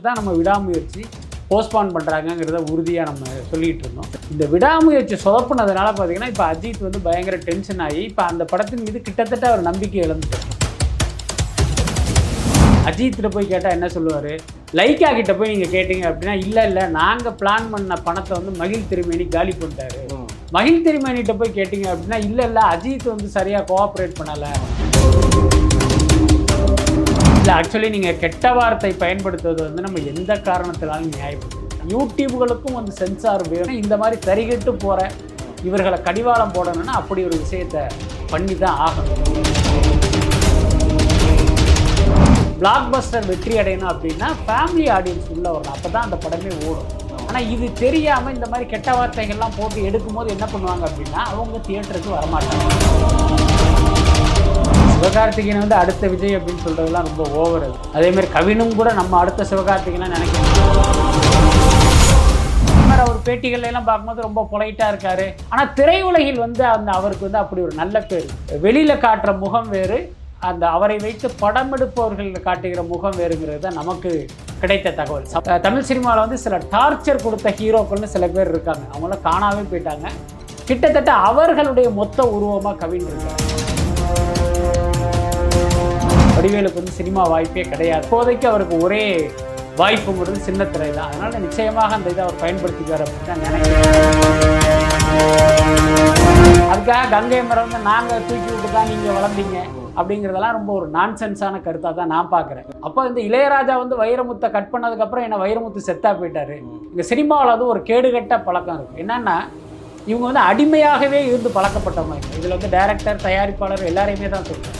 தான் நம்ம விடாமுயற்சி போஸ்ட்பான் பண்ணுறாங்கங்கிறத உறுதியாக நம்ம சொல்லிட்டு இருந்தோம் இந்த விடாமுயற்சி சொதப்புனதுனால பார்த்தீங்கன்னா இப்போ அஜித் வந்து பயங்கர டென்ஷன் ஆகி இப்போ அந்த படத்தின் மீது கிட்டத்தட்ட அவர் நம்பிக்கை இழந்துட்டார் அஜித்திட்ட போய் கேட்டால் என்ன சொல்லுவார் லைக்கா கிட்ட போய் நீங்கள் கேட்டீங்க அப்படின்னா இல்லை இல்லை நாங்கள் பிளான் பண்ண பணத்தை வந்து மகிழ் திருமேனி காலி பண்ணிட்டாரு மகிழ் திருமேனிட்ட போய் கேட்டீங்க அப்படின்னா இல்லை இல்லை அஜித் வந்து சரியாக கோஆப்ரேட் பண்ணலை இல்லை ஆக்சுவலி நீங்கள் கெட்ட வார்த்தை பயன்படுத்துவது வந்து நம்ம எந்த காரணத்தினாலும் நியாயப்படுத்தும் யூடியூப்களுக்கும் வந்து சென்சார் வேணும் இந்த மாதிரி தரிகட்டு போகிற இவர்களை கடிவாளம் போடணும்னா அப்படி ஒரு விஷயத்தை பண்ணி தான் ஆகணும் பிளாக் பஸ்டர் வெற்றி அடையணும் அப்படின்னா ஃபேமிலி ஆடியன்ஸ் உள்ள வரணும் அப்போ தான் அந்த படமே ஓடும் ஆனால் இது தெரியாமல் இந்த மாதிரி கெட்ட வார்த்தைகள்லாம் போட்டு எடுக்கும்போது என்ன பண்ணுவாங்க அப்படின்னா அவங்க தியேட்டருக்கு வரமாட்டாங்க சிவகார்த்திகேயன் வந்து அடுத்த விஜய் அப்படின்னு சொல்றதெல்லாம் ரொம்ப ஓவர் அது அதே மாதிரி கவினும் கூட நம்ம அடுத்த சிவகார்த்திகேயன் நினைக்கிறோம் அவர் அவர் பேட்டிகள்ல எல்லாம் பார்க்கும்போது ரொம்ப பொலைட்டா இருக்காரு ஆனா திரையுலகில் வந்து அந்த அவருக்கு வந்து அப்படி ஒரு நல்ல பேர் வெளியில காட்டுற முகம் வேறு அந்த அவரை வைத்து படம் எடுப்பவர்கள் காட்டுகிற முகம் வேறுங்கிறது தான் நமக்கு கிடைத்த தகவல் ச- தமிழ் சினிமாவில் வந்து சில டார்ச்சர் கொடுத்த ஹீரோக்கள்னு சில பேர் இருக்காங்க அவங்களாம் காணாவே போயிட்டாங்க கிட்டத்தட்ட அவர்களுடைய மொத்த உருவமாக கவின் இருக்காங்க வடிவேலுக்கு வந்து சினிமா வாய்ப்பே கிடையாது இப்போதைக்கு அவருக்கு ஒரே வாய்ப்புங்கிறது சின்ன திரை தான் அதனால நிச்சயமாக அந்த இதை அவர் பயன்படுத்திக்கார் அப்படின்னு தான் நினைக்கிறேன் அதுக்காக கங்கை மரம் வந்து நாங்கள் தூக்கி விட்டு தான் நீங்கள் வளர்ந்தீங்க அப்படிங்கிறதெல்லாம் ரொம்ப ஒரு நான்சென்ஸான கருத்தாக தான் நான் பார்க்குறேன் அப்போ இந்த இளையராஜா வந்து வைரமுத்தை கட் பண்ணதுக்கப்புறம் என்ன வைரமுத்து செத்தா போயிட்டாரு இங்கே சினிமாவில் வந்து ஒரு கேடுகட்ட பழக்கம் இருக்குது என்னன்னா இவங்க வந்து அடிமையாகவே இருந்து பழக்கப்பட்டவங்க இதில் வந்து டைரக்டர் தயாரிப்பாளர் எல்லாரையுமே தான் சொல்கிறேன்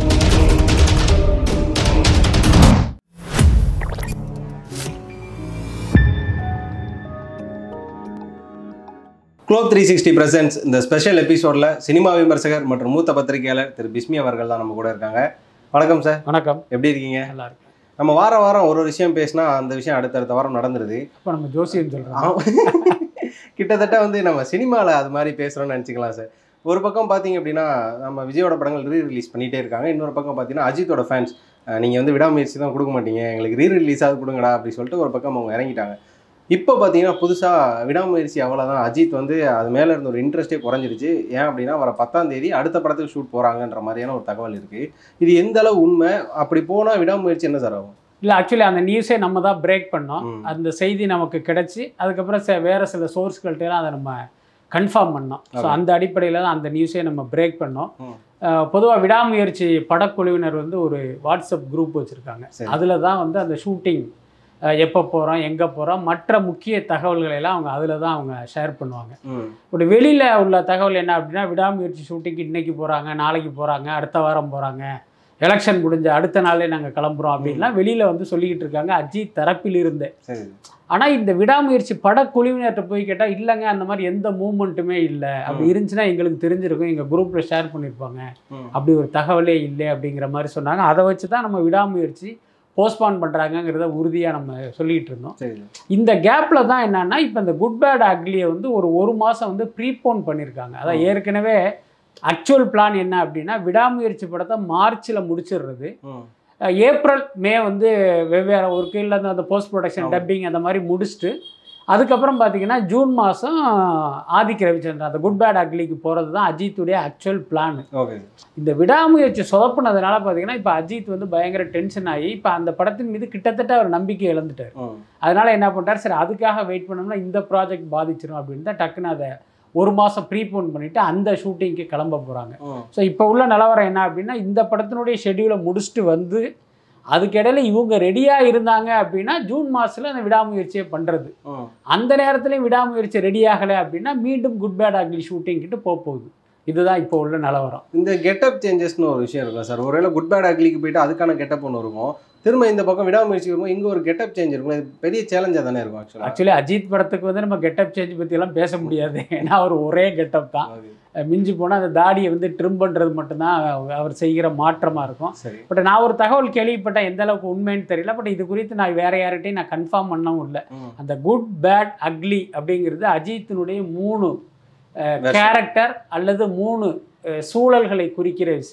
குளோப் த்ரீ சிக்ஸ்டி பிரசன்ஸ் இந்த ஸ்பெஷல் எபிசோடில் சினிமா விமர்சகர் மற்றும் மூத்த பத்திரிகையாளர் திரு பிஸ்மி அவர்கள் தான் நம்ம கூட இருக்காங்க வணக்கம் சார் வணக்கம் எப்படி இருக்கீங்க நல்லா இருக்கு நம்ம வாரம் வாரம் ஒரு ஒரு விஷயம் பேசினா அந்த விஷயம் அடுத்தடுத்த வாரம் நடந்துருது இப்போ நம்ம ஜோசியம் சொல்கிறோம் ஆமா. கிட்டத்தட்ட வந்து நம்ம சினிமாவில் அது மாதிரி பேசுகிறோம்னு நினச்சிக்கலாம் சார் ஒரு பக்கம் பார்த்தீங்க அப்படின்னா நம்ம விஜயோட படங்கள் ரீ ரிலீஸ் பண்ணிகிட்டே இருக்காங்க இன்னொரு பக்கம் பார்த்தீங்கன்னா அஜித்தோட ஃபேன்ஸ் நீங்கள் வந்து விடாமுயற்சி தான் கொடுக்க மாட்டீங்க எங்களுக்கு ரீ ரிலீஸாவது கொடுங்கடா அப்படி சொல்லிட்டு ஒரு பக்கம் அவங்க இறங்கிட்டாங்க இப்போ பார்த்தீங்கன்னா புதுசாக விடாமுயற்சி அவ்வளோதான் அஜித் வந்து அது மேலே இருந்த ஒரு இன்ட்ரெஸ்ட்டே குறைஞ்சிருச்சு ஏன் அப்படின்னா வர பத்தாம் தேதி அடுத்த படத்துக்கு ஷூட் போகிறாங்கன்ற மாதிரியான ஒரு தகவல் இருக்குது இது எந்த அளவு உண்மை அப்படி போனால் விடாமுயற்சி என்ன சார் ஆகும் இல்லை ஆக்சுவலி அந்த நியூஸே நம்ம தான் பிரேக் பண்ணோம் ம். அந்த செய்தி நமக்கு கிடைச்சி அதுக்கப்புறம் ச வேறு சில சோர்ஸ்கள்ட்டெல்லாம் அதை நம்ம கன்ஃபார்ம் பண்ணோம் ஸோ Okay. அந்த அடிப்படையில் தான் அந்த நியூஸே நம்ம பிரேக் பண்ணோம் ம். பொதுவாக விடாமுயற்சி படக்குழுவினர் வந்து ஒரு வாட்ஸ்அப் குரூப் வச்சுருக்காங்க சரி. அதில் தான் வந்து அந்த ஷூட்டிங் எப்போ போகிறோம் எங்கே போகிறோம் மற்ற முக்கிய தகவல்களை எல்லாம் அவங்க அதில் தான் அவங்க ஷேர் பண்ணுவாங்க ம் ஒரு வெளியில் உள்ள தகவல் என்ன அப்படின்னா விடாமுயற்சி ஷூட்டிங்க்கு இன்னைக்கு போகிறாங்க நாளைக்கு போகிறாங்க அடுத்த வாரம் போகிறாங்க எலெக்ஷன் முடிஞ்ச அடுத்த நாளே நாங்கள் கிளம்புறோம் அப்படின்லாம் வெளியில் வந்து சொல்லிக்கிட்டு இருக்காங்க அஜித் தரப்பில் இருந்து சரி ஆனால் இந்த விடாமுயற்சி படக்குழுவினர்கிட்ட போய் கேட்டால் இல்லைங்க அந்த மாதிரி எந்த மூமெண்ட்டுமே இல்லை அப்படி இருந்துச்சுன்னா எங்களுக்கு தெரிஞ்சிருக்கும் எங்கள் குரூப்பில் ஷேர் பண்ணியிருப்பாங்க ம் அப்படி ஒரு தகவலே இல்லை அப்படிங்கிற மாதிரி சொன்னாங்க அதை வச்சு தான் நம்ம விடாமுயற்சி போஸ்ட்பான் பண்ணுறாங்கங்கிறத உறுதியாக நம்ம சொல்லிகிட்டு இருந்தோம் சரி இந்த கேப்பில் தான் என்னன்னா இப்போ இந்த குட் பேட் அக்லியை வந்து ஒரு ஒரு மாதம் வந்து ப்ரீபோன் பண்ணியிருக்காங்க அதான் ஏற்கனவே ஆக்சுவல் பிளான் என்ன அப்படின்னா விடாமுயற்சி படத்தை மார்ச்சில் முடிச்சிடுறது ம் அஹ் ஏப்ரல் மே வந்து வெவ்வேறு ஒர்க்கு இல்லை அந்த- அந்த போஸ்ட் ப்ரொடக்ஷன் ஆமா. டப்பிங் அந்த மாதிரி முடிச்சுட்டு அதுக்கப்புறம் பார்த்தீங்கன்னா ஜூன் மாதம் ஆதிக் ரவிச்சந்திரன் அந்த குட் பேட் அக்லிக்கு போகிறது தான் அஜித்துடைய ஆக்சுவல் பிளான் ஓகே இந்த விடாமுயற்சி சொதப்புனதுனால பார்த்தீங்கன்னா இப்போ அஜித் வந்து பயங்கர டென்ஷன் ஆகி இப்போ அந்த படத்தின் மீது கிட்டத்தட்ட அவர் நம்பிக்கை இழந்துட்டார் ம் அதனால என்ன பண்ணிட்டார் சரி அதுக்காக வெயிட் பண்ணோம்னா இந்த ப்ராஜெக்ட் பாதிச்சிடும் அப்படின்னு தான் டக்குன்னு அதை ஒரு மாதம் ப்ரீபோன் பண்ணிவிட்டு அந்த ஷூட்டிங்க்கு கிளம்ப போகிறாங்க ம் ஸோ இப்போ உள்ள நிலவரம் என்ன அப்படின்னா இந்த படத்தினுடைய ஷெட்யூலை முடிச்சுட்டு வந்து அதுக்கிடையில இவங்க ரெடியாக இருந்தாங்க அப்படின்னா ஜூன் மாதத்தில் அந்த விடாமுயற்சியை பண்ணுறது ம் அந்த நேரத்துலையும் விடாமுயற்சி ரெடி ஆகலை அப்படின்னா மீண்டும் குட் பேட் அக்லி ஷூட்டிங் கிட்ட போக போகுது இதுதான் இப்போ உள்ள நிலவரம் இந்த கெட்டப் சேஞ்சஸ்னு ஒரு விஷயம் இருக்கும் சார் ஒருவேளை குட் பேட் அக்லிக்கு போயிட்டு அதுக்கான கெட்டப் ஒன்று இருக்கும் திரும்ப இந்த பக்கம் விடாமுயற்சி இருக்கும் இங்கே ஒரு கெட்டப் சேஞ்ச் இருக்கும் இது பெரிய சேலஞ்சாக தானே இருக்கும் ஆக்சுவலாக ஆக்சுவலி அஜித் படத்துக்கு வந்து நம்ம கெட்டப் சேஞ்ச் பற்றியெல்லாம் பேச முடியாது ஏன்னா அவர் ஒரே கெட்டப் தான் அஹ் மிஞ்சி போனால் அந்த தாடியை வந்து ட்ரிம் பண்ணுறது மட்டும்தான் அவர் செய்கிற மாற்றமாக இருக்கும் சரி பட் நான் ஒரு தகவல் கேள்விப்பட்டேன் எந்த அளவுக்கு உண்மைன்னு தெரியல பட் இது குறித்து நான் வேற யார்கிட்டையும் நான் கன்ஃபார்ம் பண்ணவும் இல்லை ம் அந்த குட் பேட் அக்லி அப்படிங்கிறது அஜித்தினுடைய மூணு Version. கேரக்டர் அல்லது மூணு அஹ், சூழல்களை குறிக்கிற விஷயம்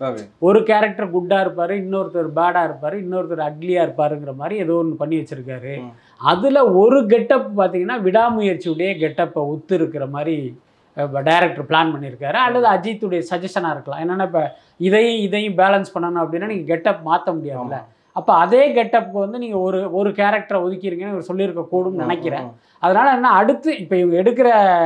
ஓகே ஒரு கேரக்டர் குட்டாக இருப்பார் இன்னொருத்தர் பேடாக இருப்பார் இன்னொருத்தர் அக்லியாக இருப்பாருங்கிற மாதிரி ஏதோ ஒன்று பண்ணி வச்சுருக்காரு ம். அதில் ஒரு கெட்டப் பார்த்தீங்கன்னா விடாமுயற்சியுடைய கெட்டப்பை ஒத்து இருக்கிற மாதிரி டைரக்டர் பிளான் பண்ணியிருக்காரு அல்லது அஜித்துடைய சஜஷனாக இருக்கலாம் என்னென்னா இப்போ இதையும் இதையும் பேலன்ஸ் பண்ணணும் அப்படின்னா நீங்கள் கெட்டப் மாற்ற முடியாதுல்ல அப்போ அதே கெட்டப்புக்கு வந்து நீங்கள் ஒரு ஒரு கேரக்டரை ஒதுக்கியிருக்கீங்கன்னு இவர் சொல்லியிருக்க கூடும்னு நினைக்கிறேன் அதனால் என்ன அடுத்து இப்போ இவங்க எடுக்கிற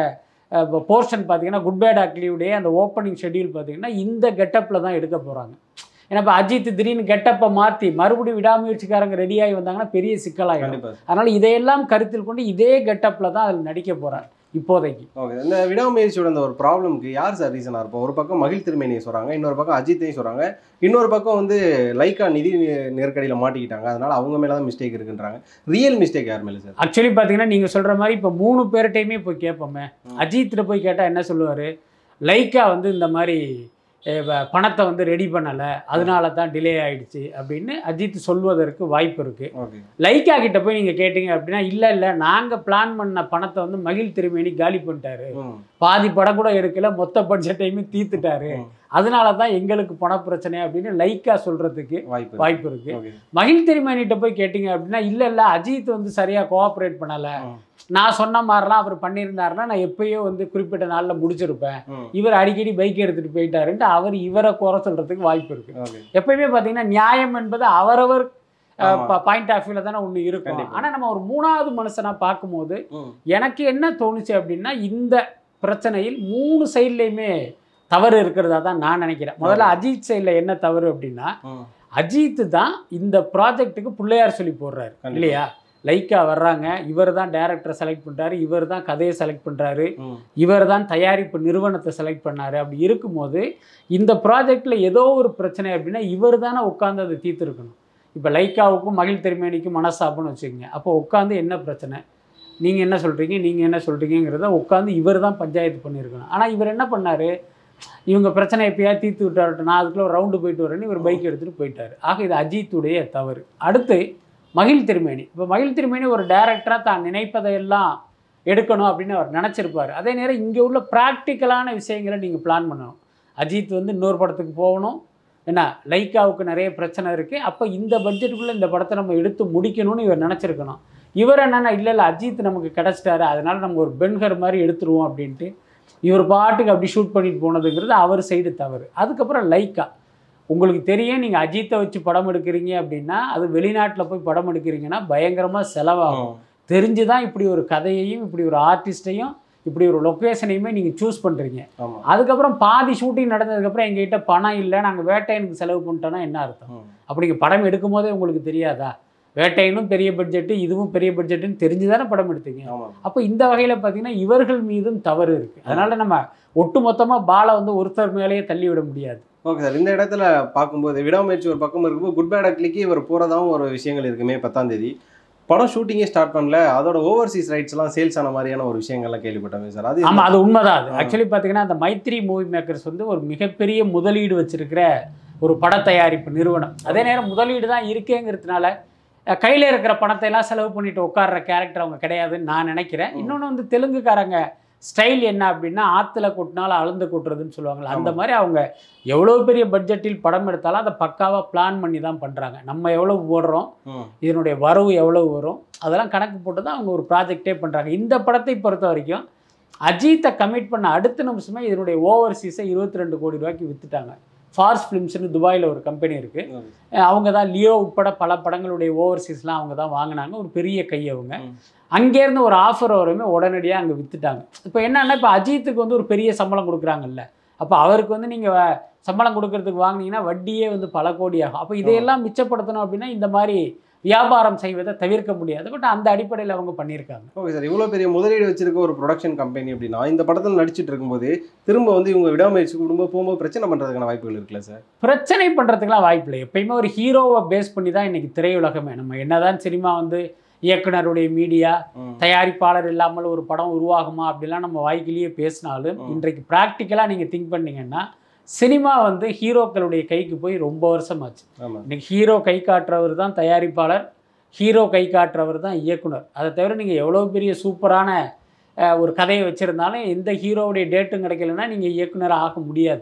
போர்ஷன் பார்த்தீங்கன்னா குட் பேட் அக்லியுடைய அந்த ஓப்பனிங் ஷெட்யூல் பார்த்தீங்கன்னா இந்த கெட்டப்பில் தான் எடுக்க போகிறாங்க ஏன்னா இப்போ அஜித் திடீர்னு கெட்டப்பை மாற்றி மறுபடியும் விடாமுயற்சிக்காரங்க ரெடியாகி வந்தாங்கன்னா பெரிய சிக்கலாகிடும் கண்டிப்பா அதனால் இதையெல்லாம் கருத்தில் கொண்டு இதே கெட்டப்பில் தான் அதில் நடிக்க போகிறார் இப்போதைக்கு ஓகே இந்த விடாமுயற்சியோட அந்த ஒரு ப்ராப்ளம்க்கு யார் சார் ரீசனாக இருப்போம் ஒரு பக்கம் மகிழ் திருமேனியை சொல்கிறாங்க இன்னொரு பக்கம் அஜித்தையும் சொல்கிறாங்க இன்னொரு பக்கம் வந்து லைக்கா நிதி நெருக்கடியில் மாட்டிக்கிட்டாங்க அதனால அவங்க மேலே தான் மிஸ்டேக் இருக்குன்றாங்க ரியல் மிஸ்டேக் யார் மேலே சார் ஆக்சுவலி பார்த்தீங்கன்னா நீங்கள் சொல்கிற மாதிரி இப்போ மூணு பேர்கிட்டையுமே போய் கேட்போமே ம். அஜித்திட்ட போய் கேட்டால் என்ன சொல்லுவார் லைக்கா வந்து இந்த மாதிரி அஹ், வ- பணத்தை வந்து ரெடி பண்ணலை அதனால தான் டிலே ஆயிடுச்சு அப்படின்னு அஜித் சொல்வதற்கு வாய்ப்பு இருக்குது ஓகே லைக்கா கிட்ட போய் நீங்கள் கேட்டீங்க அப்படின்னா இல்லை இல்லை நாங்கள் பிளான் பண்ண பணத்தை வந்து மகிழ் திருமேனி காலி பண்ணிட்டாரு ம் பாதி படம் கூட எடுக்கல மொத்த பட்ஜெட்டையுமே தீர்த்துட்டாரு ம். அதனால தான் எங்களுக்கு பண பிரச்சனை அப்படின்னு லைக்கா சொல்கிறதுக்கு வாய்ப்பு இருக்கு. வாய்ப்பு இருக்குது ஓகே மகிழ் திருமேனிட்ட போய் கேட்டிங்க அப்படின்னா இல்லை இல்லை அஜித் வந்து சரியாக கோஆப்ரேட் பண்ணலை ம். நான் சொன்ன மாதிரிலாம் அவர் பண்ணியிருந்தாருன்னா நான் எப்பயோ வந்து குறிப்பிட்ட நாளில் முடிச்சிருப்பேன் ம் இவர் அடிக்கடி பைக் எடுத்துகிட்டு போயிட்டாருன்ட்டு அவர் இவரை குறை சொல்கிறதுக்கு வாய்ப்பு இருக்குது ஓகே எப்பயுமே பார்த்தீங்கன்னா நியாயம் என்பது அவரவர் ஆமா. பாயிண்ட் ஆஃப் வியூவில் தானே ஒன்று இருக்கும் கண்டிப்பா. ஆனால் நம்ம ஒரு மூணாவது மனுஷனாக பார்க்கும்போது ம் எனக்கு என்ன தோணுச்சு அப்படின்னா இந்த பிரச்சனையில் மூணு சைட்லேயுமே தவறு இருக்கிறதா தான் நான் நினைக்கிறேன் முதல்ல அஜித் சைடில் என்ன தவறு அப்படின்னா ம் அஜித் தான் இந்த ப்ராஜெக்ட்டுக்கு பிள்ளையார் சொல்லி போடுறாரு கண்டிப்பா. இல்லையா லைக்கா வர்றாங்க இவர் தான் டேரக்டரை செலக்ட் பண்ணுறாரு இவர் தான் கதையை செலக்ட் பண்ணுறாரு ம் இவர் தான் தயாரிப்பு நிறுவனத்தை செலக்ட் பண்ணாரு அப்படி இருக்கும்போது இந்த ப்ராஜெக்டில் ஏதோ ஒரு பிரச்சனை அப்படின்னா இவர் தானே உட்காந்து அதை தீர்த்துருக்கணும் இப்போ லைக்காவுக்கும் மகிழ் திருமேனிக்கும் மனசாப்புன்னு வச்சுக்கோங்க அப்போ உட்காந்து என்ன பிரச்சனை நீங்கள் என்ன சொல்கிறீங்க நீங்கள் என்ன சொல்கிறீங்கிறத உட்காந்து இவர் தான் பஞ்சாயத்து பண்ணியிருக்கணும் ஆனால் இவர் என்ன பண்ணார் இவங்க பிரச்சனை எப்பயாவது தீர்த்து விட்டாரு நான் அதுக்குள்ள ஒரு ரவுண்டு போயிட்டு வரேன்னு இவர் பைக் எடுத்துகிட்டு போயிட்டார் ஆக இது அஜித்துடைய தவறு அடுத்து மகிழ் திருமேனி இப்போ மகிழ் திருமேனி ஒரு டைரக்டராக தான் நினைப்பதையெல்லாம் எடுக்கணும் அப்படின்னு அவர் நினச்சிருப்பார் அதே நேரம் இங்கே உள்ள ப்ராக்டிக்கலான விஷயங்களை நீங்கள் பிளான் பண்ணணும் அஜித் வந்து இன்னொரு படத்துக்கு போகணும் என்ன லைக்காவுக்கு நிறைய பிரச்சனை இருக்குது அப்போ இந்த பட்ஜெட்டுக்குள்ளே இந்த படத்தை நம்ம எடுத்து முடிக்கணும்னு இவர் நினச்சிருக்கணும் இவர் என்னென்னா இல்லை இல்லை அஜித் நமக்கு கிடச்சிட்டாரு அதனால் நம்ம ஒரு பென்கர் மாதிரி எடுத்துருவோம் அப்படின்ட்டு இவர் பாட்டுக்கு அப்படி ஷூட் பண்ணிட்டு போனதுங்கிறது அவர் சைடு தவறு அதுக்கப்புறம் லைக்கா உங்களுக்கு தெரியும் நீங்கள் அஜித்தை வச்சு படம் எடுக்கிறீங்க அப்படின்னா அது வெளிநாட்டில் போய் படம் எடுக்கிறீங்கன்னா பயங்கரமாக செலவாகும் ம். தெரிஞ்சு தான் இப்படி ஒரு கதையையும் இப்படி ஒரு ஆர்டிஸ்ட்டையும் இப்படி ஒரு லொக்கேஷனையுமே நீங்கள் சூஸ் பண்ணுறீங்க ஆமா அதுக்கப்புறம் பாதி ஷூட்டிங் நடந்ததுக்கப்புறம் எங்ககிட்ட பணம் இல்லை நாங்கள் வேட்டையனுக்கு செலவு பண்ணிட்டோன்னா என்ன அர்த்தம் ம். அப்படிங்க படம் எடுக்கும் போதே உங்களுக்கு தெரியாதா வேட்டையனும் பெரிய பட்ஜெட்டு இதுவும் பெரிய பட்ஜெட்டுன்னு தெரிஞ்சு தானே படம் எடுத்தீங்க ஆமா அப்போ இந்த வகையில் பார்த்தீங்கன்னா இவர்கள் மீதும் தவறு இருக்குது அதனால் நம்ம ஒட்டு மொத்தமாக பாலை வந்து ஒருத்தர் மேலேயே தள்ளி விட முடியாது ஓகே சார் இந்த இடத்துல பார்க்கும்போது விடாமுயற்சி ஒரு பக்கம் இருக்கும்போது குட் பேட் அக்லிக்கு இவர் போகிறதாவும் ஒரு விஷயங்கள் இருக்குமே பத்தாம் தேதி படம் ஷூட்டிங்கே ஸ்டார்ட் பண்ணல அதோட ஓவர்சீஸ் ரைட்ஸ் எல்லாம் சேல்ஸ் ஆன மாதிரியான ஒரு விஷயங்கள்லாம் கேள்விப்பட்டேன் சார் அது ஆமாம் அது உண்மைதான் அது ஆ. ஆக்சுவலி பார்த்தீங்கன்னா அந்த மைத்ரி மூவி மேக்கர்ஸ் வந்து ஒரு மிகப்பெரிய முதலீடு வச்சிருக்கிற ஒரு பட தயாரிப்பு நிறுவனம் அதே நேரம் முதலீடு தான் இருக்கேங்கிறதுனால அஹ், கையில இருக்கிற பணத்தை எல்லாம் செலவு பண்ணிட்டு உட்கார்ற கேரக்டர் அவங்க கிடையாதுன்னு நான் நினைக்கிறேன் ம். இன்னொன்று வந்து தெலுங்குக்காரங்க ஸ்டைல் என்ன அப்படின்னா ஆற்றுல கொட்டினாலும் அளந்து கொட்டுறதுன்னு சொல்லுவாங்கல்ல அந்த ஆமா. மாதிரி அவங்க எவ்வளோ பெரிய பட்ஜெட்டில் படம் எடுத்தாலும் அதை பக்காவாக பிளான் பண்ணி தான் பண்ணுறாங்க நம்ம எவ்வளோ போடுறோம் ம். இதனுடைய வரவு எவ்வளவு வரும் அதெல்லாம் கணக்கு போட்டு தான் அவங்க ஒரு ப்ராஜெக்டே பண்ணுறாங்க இந்த படத்தை பொறுத்த வரைக்கும் அஜித்தை கமிட் பண்ண அடுத்த நிமிஷமே இதனுடைய ஓவர்சீஸை இருபத்தி ரெண்டு கோடி ரூபாய்க்கு வித்துட்டாங்க ஃபார்ஸ் ஃபிலிம்ஸ்னு துபாயில் ஒரு கம்பெனி இருக்குது ஓகே. அவங்க தான் லியோ உட்பட பல படங்களுடைய ஓவர்சீஸ்லாம் அவங்க தான் வாங்கினாங்க ஒரு பெரிய கை அவங்க ம். அங்கேருந்து ஒரு ஆஃபர் வரவுமே உடனடியாக அங்கே வித்துட்டாங்க இப்போ என்னன்னா இப்போ அஜித்துக்கு வந்து ஒரு பெரிய சம்பளம் கொடுக்குறாங்கல்ல அப்போ அவருக்கு வந்து நீங்கள் சம்பளம் கொடுக்கறதுக்கு வாங்குனீங்கன்னா வட்டியே வந்து பல கோடி ஆகும் அப்போ இதையெல்லாம் மிச்சப்படுத்தணும் அப்படின்னா இந்த மாதிரி வியாபாரம் செய்வதை தவிர்க்க முடியாது பட் அந்த அடிப்படையில் அவங்க பண்ணியிருக்காங்க ஓகே சார் இவ்வளோ பெரிய முதலீடு வச்சிருக்க ஒரு ப்ரொடக்ஷன் கம்பெனி அப்படின்னா இந்த படத்தில் நடிச்சிட்டு இருக்கும்போது திரும்ப வந்து இவங்க விடாமுயற்சி குடும்பம் போகும்போது பிரச்சனை பண்ணுறதுக்கான வாய்ப்புகள் இருக்குல்ல சார் பிரச்சனை பண்ணுறதுக்கெலாம் வாய்ப்பு இல்லை எப்பயுமே ஒரு ஹீரோவை பேஸ் பண்ணி தான் இன்றைக்கி திரையுலகமே நம்ம என்னதான் சினிமா வந்து இயக்குனருடைய மீடியா ம். தயாரிப்பாளர் இல்லாமல் ஒரு படம் உருவாகுமா அப்படிலாம் நம்ம வாய்க்கிலேயே பேசினாலும் ம். இன்றைக்கு ப்ராக்டிக்கலாக நீங்கள் திங்க் பண்ணீங்கன்னா சினிமா வந்து ஹீரோக்களுடைய கைக்கு போய் ரொம்ப வருஷமாச்சு ஆமாம் இன்னைக்கு ஹீரோ கை காட்டுறவர் தான் தயாரிப்பாளர் ஹீரோ கை காட்டுறவர் தான் இயக்குனர் அதை தவிர நீங்கள் எவ்வளோ பெரிய சூப்பரான அஹ், ஒரு கதையை வச்சுருந்தாலும் எந்த ஹீரோவுடைய டேட்டும் கிடைக்கலன்னா நீங்கள் இயக்குனர் ஆக முடியாது ம்.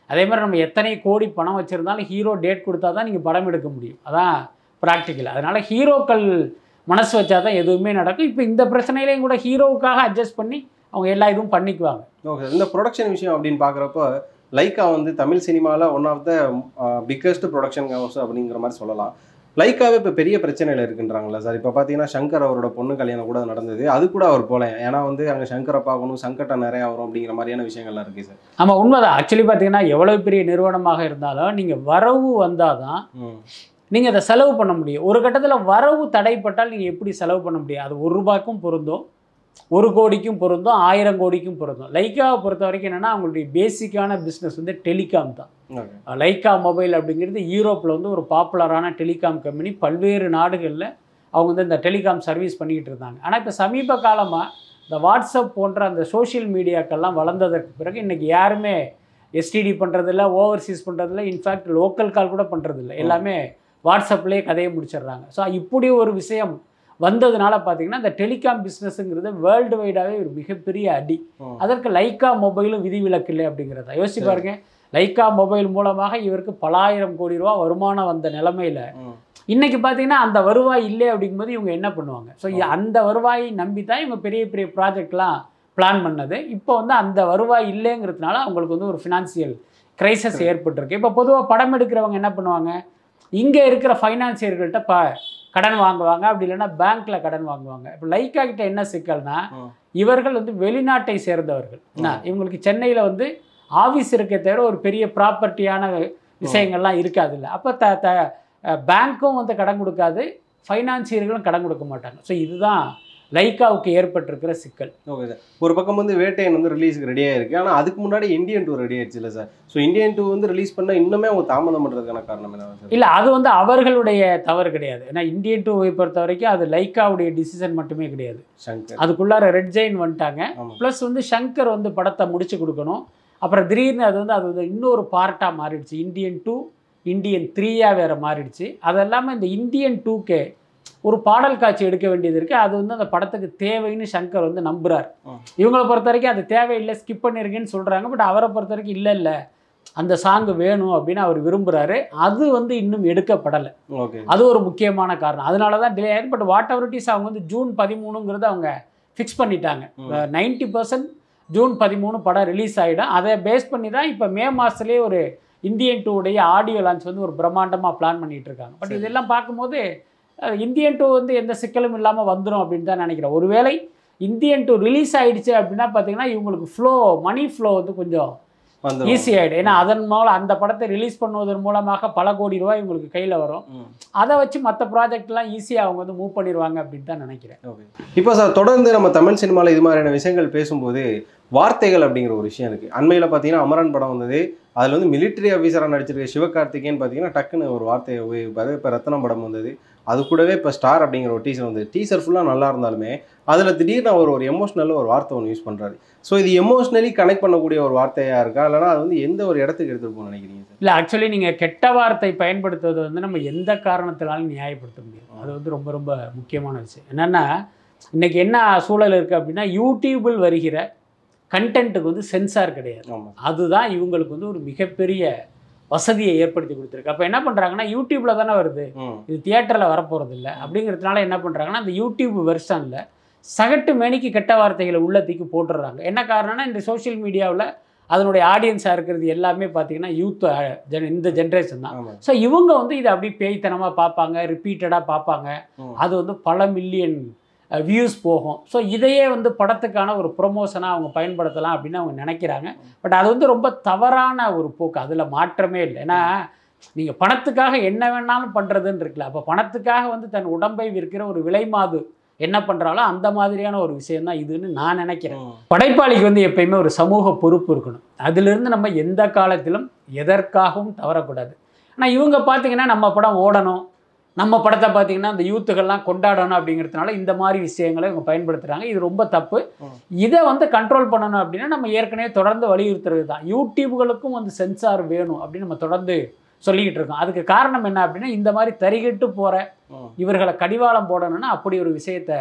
அதே மாதிரி நம்ம எத்தனை கோடி பணம் வச்சுருந்தாலும் ஹீரோ டேட் கொடுத்தா தான் நீங்கள் படம் எடுக்க முடியும் அதான் ப்ராக்டிக்கல் அதனால் ஹீரோக்கள் மனசு வச்சா தான் எதுவுமே நடக்கும் இப்போ இந்த பிரச்சனையிலையும் கூட ஹீரோவுக்காக அட்ஜஸ்ட் பண்ணி அவங்க எல்லா இதுவும் பண்ணிக்குவாங்க ஓகே இந்த ப்ரொடக்ஷன் விஷயம் அப்படின்னு பார்க்குறப்போ லைக்கா வந்து தமிழ் சினிமாவில் one of the biggest production house அப்படிங்கிற மாதிரி சொல்லலாம் லைக்காவே இப்போ பெரிய பிரச்சனையில் இருக்குன்றாங்களா சார் இப்போ பார்த்தீங்கன்னா சங்கர் அவரோட பொண்ணு கல்யாணம் கூட நடந்தது அது கூட அவர் போல ஏன்னா வந்து அங்கே சங்கரை பார்க்கணும் சங்கட்டம் நிறையா வரும் அப்படிங்கிற மாதிரியான விஷயங்கள்லாம் இருக்குது சார் ஆமாம் உண்மைதான் ஆக்சுவலி பார்த்தீங்கன்னா எவ்வளோ பெரிய நிறுவனமாக இருந்தாலும் நீங்கள் வரவு வந்தால் தான் ம் நீங்கள் அதை செலவு பண்ண முடியும் ஒரு கட்டத்தில் வரவு தடைப்பட்டால் நீங்கள் எப்படி செலவு பண்ண முடியும் அது ஒரு ரூபாய்க்கும் பொருந்தும் ஒரு கோடிக்கும் பொருந்தும் ஆயிரம் கோடிக்கும் பொருந்தும் லைக்காவை பொறுத்த வரைக்கும் என்னென்னா அவங்களுடைய பேசிக்கான பிஸ்னஸ் வந்து டெலிகாம் தான் ஓகே லைக்கா மொபைல் அப்படிங்கிறது யூரோப்பில் வந்து ஒரு பாப்புலரான டெலிகாம் கம்பெனி பல்வேறு நாடுகளில் அவங்க வந்து இந்த டெலிகாம் சர்வீஸ் பண்ணிக்கிட்டு இருந்தாங்க ஆனால் இப்போ சமீப காலமாக இந்த வாட்ஸ்அப் போன்ற அந்த சோஷியல் மீடியாக்கள்லாம் வளர்ந்ததற்கு பிறகு இன்றைக்கி யாருமே எஸ்டிடி பண்ணுறதில்ல ஓவர்சீஸ் பண்ணுறதில்ல இன்ஃபேக்ட் லோக்கல் கால் கூட பண்ணுறதில்ல எல்லாமே வாட்ஸ்அப்லேயே கதையை முடிச்சிடுறாங்க ஸோ இப்படி ஒரு விஷயம் வந்ததுனால பார்த்தீங்கன்னா இந்த டெலிகாம் பிஸ்னஸுங்கிறது வேர்ல்டு வைடாகவே ஒரு மிகப்பெரிய அடி ம். அதற்கு லைக்கா மொபைலும் விதிவிலக்கு இல்லை அப்படிங்கிறத யோசிச்சு பாருங்க லைக்கா மொபைல் மூலமாக இவருக்கு பலாயிரம் கோடி ரூபா வருமானம் வந்த நிலமையில ம். இன்னைக்கு பார்த்தீங்கன்னா அந்த வருவாய் இல்லை அப்படிங்கும்போது இவங்க என்ன பண்ணுவாங்க ஸோ அந்த வருவாயை நம்பி தான் இவங்க பெரிய பெரிய ப்ராஜெக்ட்லாம் பிளான் பண்ணது இப்போ வந்து அந்த வருவாய் இல்லைங்கிறதுனால அவங்களுக்கு வந்து ஒரு ஃபினான்சியல் கிரைசஸ் ஏற்பட்டிருக்கு இப்போ பொதுவாக படம் எடுக்கிறவங்க என்ன பண்ணுவாங்க இங்கே இருக்கிற ஃபைனான்சியர்கள்ட்ட ப கடன் வாங்குவாங்க அப்படி இல்லைன்னா பேங்க்ல கடன் வாங்குவாங்க இப்போ லைக்கா கிட்ட என்ன சிக்கல்னா ம். இவர்கள் வந்து வெளிநாட்டை சேர்ந்தவர்கள் என்ன இவங்களுக்கு சென்னையில் வந்து ஆஃபீஸ் இருக்க தவிர ஒரு பெரிய ப்ராப்பர்ட்டியான விஷயங்கள்லாம் இருக்காது இல்லை அப்போ த த பேங்க்கும் வந்து கடன் கொடுக்காது ஃபைனான்சியர்களும் கடன் கொடுக்க மாட்டாங்க ஸோ இதுதான் லைக்காவுக்கு ஏற்பட்டிருக்கிற சிக்கல் ஓகே சார் ஒரு பக்கம் வந்து வேட்டையன் வந்து ரிலீஸ்க்கு ரெடியாக இருக்குது ஆனால் அதுக்கு முன்னாடி இந்தியன் டூ ரெடி ஆயிடுச்சு இல்லை சார் ஸோ இந்தியன் டூ வந்து ரிலீஸ் பண்ணால் இன்னுமே அவங்க தாமதம் பண்ணுறதுக்கான காரணம் என்ன சார் இல்லை அது வந்து அவர்களுடைய தவறு கிடையாது ஏன்னா இந்தியன் டூவை பொறுத்த வரைக்கும் அது லைக்காவுடைய டிசிஷன் மட்டுமே கிடையாது சங்கர் அதுக்குள்ளார ரெட் ஜெயின் வந்துட்டாங்க ஆமாம் ப்ளஸ் வந்து சங்கர் வந்து படத்தை முடிச்சு கொடுக்கணும் அப்புறம் திடீர்னு அது வந்து அது வந்து இன்னொரு பார்ட்டாக மாறிடுச்சு இந்தியன் டூ இந்தியன் த்ரீயாக வேறு மாறிடுச்சு அது இல்லாமல் இந்த இந்தியன் டூக்கே ஒரு பாடல் காட்சி எடுக்க வேண்டியது இருக்குது அது வந்து அந்த படத்துக்கு தேவைன்னு சங்கர் வந்து நம்புறார் ம். இவங்களை பொறுத்த வரைக்கும் அது தேவையில்லை ஸ்கிப் பண்ணிருக்கேன்னு சொல்கிறாங்க பட் அவரை பொறுத்த வரைக்கும் இல்லை இல்லை அந்த சாங் வேணும் அப்படின்னு அவர் விரும்புகிறாரு அது வந்து இன்னும் எடுக்கப்படலை ஓகே அது ஒரு முக்கியமான காரணம் அதனால தான் டிலே ஆயிடுது but whatever it is அவங்க வந்து ஜூன் பதிமூணுங்கிறத அவங்க ஃபிக்ஸ் பண்ணிட்டாங்க ம். நைன்டி பர்சன்ட் ஜூன் பதிமூணு படம் ரிலீஸ் ஆகிடும் அதை பேஸ் பண்ணி தான் இப்போ மே மாதத்துலேயே ஒரு இந்தியன் டூடைய ஆடியோ லான்ச் வந்து ஒரு பிரம்மாண்டமாக பிளான் பண்ணிட்டு இருக்காங்க பட் சரி. இதெல்லாம் பார்க்கும்போது அஹ், இந்தியன் டூ வந்து எந்த சிக்கலும் இல்லாமல் வந்துடும் அப்படின்னு தான் நினைக்கிறேன் ஒருவேளை இந்தியன் டூ ரிலீஸ் ஆயிடுச்சு அப்படின்னா பார்த்தீங்கன்னா இவங்களுக்கு ஃப்ளோ மணி ஃப்ளோ வந்து கொஞ்சம் வந்துடும் ஈஸி ஆகிடும் ஏன்னா அதன் மூலம் அந்த படத்தை ரிலீஸ் பண்ணுவதன் மூலமாக பல கோடி ரூபாய் இவங்களுக்கு கையில் வரும் ம். அதை வச்சு மற்ற ப்ராஜெக்ட்லாம் ஈஸியாக அவங்க வந்து மூவ் பண்ணிடுவாங்க அப்படின்னு தான் நினைக்கிறேன் ஓகே இப்போ சார் தொடர்ந்து நம்ம தமிழ் சினிமாவில் இது மாதிரியான விஷயங்கள் பேசும்போது வார்த்தைகள் அப்படிங்கிற ஒரு விஷயம் இருக்குது அண்மையில் பார்த்தீங்கன்னா அமரன் படம் வந்தது அதில் வந்து மிலிட்டரி ஆஃபீஸராக நடிச்சிருக்க சிவகார்த்திகேயன் பார்த்தீங்கன்னா டக்குன்னு ஒரு வார்த்தையை உபயோகிப்பாரு இப்போ ரத்னம் படம் வந்தது அது கூடவே இப்போ ஸ்டார் அப்படிங்கிற ஒரு டீசர் வந்தது டீசர் ஃபுல்லாக நல்லா இருந்தாலுமே அதில் திடீர்னு அவர் ஒரு எமோஷ்னலில் ஒரு வார்த்தை ஒன்று யூஸ் பண்ணுறாரு ஸோ இது எமோஷ்னலி கனெக்ட் பண்ணக்கூடிய ஒரு வார்த்தையாக இருக்கா இல்லைனா அது வந்து எந்த ஒரு இடத்துக்கு எடுத்துகிட்டு போகணும்னு நினைக்கிறீங்க சார் இல்லை ஆக்சுவலி நீங்கள் கெட்ட வார்த்தை பயன்படுத்துவது வந்து நம்ம எந்த காரணத்தினாலும் நியாயப்படுத்த முடியும் அது வந்து ரொம்ப ரொம்ப முக்கியமான விஷயம் என்னென்னா இன்னைக்கு என்ன சூழல் இருக்குது அப்படின்னா யூடியூபில் வருகிற கண்டென்ட்டுக்கு வந்து சென்சார் கிடையாது ஆமாம் அதுதான் இவங்களுக்கு வந்து ஒரு மிகப்பெரிய வசதியை ஏற்படுத்தி கொடுத்துருக்கு அப்போ என்ன பண்ணுறாங்கன்னா யூடியூப்பில் தானே வருது ம் இது தியேட்டரில் வரப்போகிறது இல்லை அப்படிங்கிறதுனால என்ன பண்ணுறாங்கன்னா அந்த யூடியூப் வெர்ஷனில் சகட்டு மேனிக்கு கெட்ட வார்த்தைகளை உள்ளத்துக்கு போட்டுடுறாங்க என்ன காரணம்னா இந்த சோஷியல் மீடியாவில் அதனுடைய ஆடியன்ஸாக இருக்கிறது எல்லாமே பார்த்தீங்கன்னா யூத் ஜென் இந்த ஜென்ரேஷன் தான் ஆமாம் ஸோ இவங்க வந்து இதை அப்படியே பேய்த்தனமாக பார்ப்பாங்க ரிப்பீட்டடாக பார்ப்பாங்க ம். அது வந்து பல மில்லியன் வியூஸ் போகும் ஸோ இதையே வந்து படத்துக்கான ஒரு ப்ரொமோஷனாக அவங்க பயன்படுத்தலாம் அப்படின்னு அவங்க நினைக்கிறாங்க பட் அது வந்து ரொம்ப தவறான ஒரு போக்கு அதில் மாற்றமே இல்லை ஏன்னா நீங்கள் பணத்துக்காக என்ன வேணாலும் பண்ணுறதுன்னு இருக்குல்ல அப்போ பணத்துக்காக வந்து தன் உடம்பை விற்கிற ஒரு விலை மாது என்ன பண்ணுறாலோ அந்த மாதிரியான ஒரு விஷயம் தான் இதுன்னு நான் நினைக்கிறேன் ம். படைப்பாளிக்கு வந்து எப்பயுமே ஒரு சமூக பொறுப்பு இருக்கணும் அதிலிருந்து நம்ம எந்த காலத்திலும் எதற்காகவும் தவறக்கூடாது ஆனால் இவங்க பார்த்தீங்கன்னா நம்ம படம் ஓடணும் நம்ம படத்தை பார்த்தீங்கன்னா அந்த யூத்துக்கள்லாம் கொண்டாடணும் அப்படிங்கிறதுனால இந்த மாதிரி விஷயங்களை இவங்க பயன்படுத்துகிறாங்க இது ரொம்ப தப்பு ம். இதை வந்து கண்ட்ரோல் பண்ணணும் அப்படின்னா நம்ம ஏற்கனவே தொடர்ந்து வலியுறுத்துறது தான் யூடியூப்களுக்கும் வந்து சென்சார் வேணும் அப்படின்னு நம்ம தொடர்ந்து சொல்லிக்கிட்டு இருக்கோம் அதுக்கு காரணம் என்ன அப்படின்னா இந்த மாதிரி தறிகெட்டு போகிற ம். இவர்களை கடிவாளம் போடணும்னா அப்படி ஒரு விஷயத்தை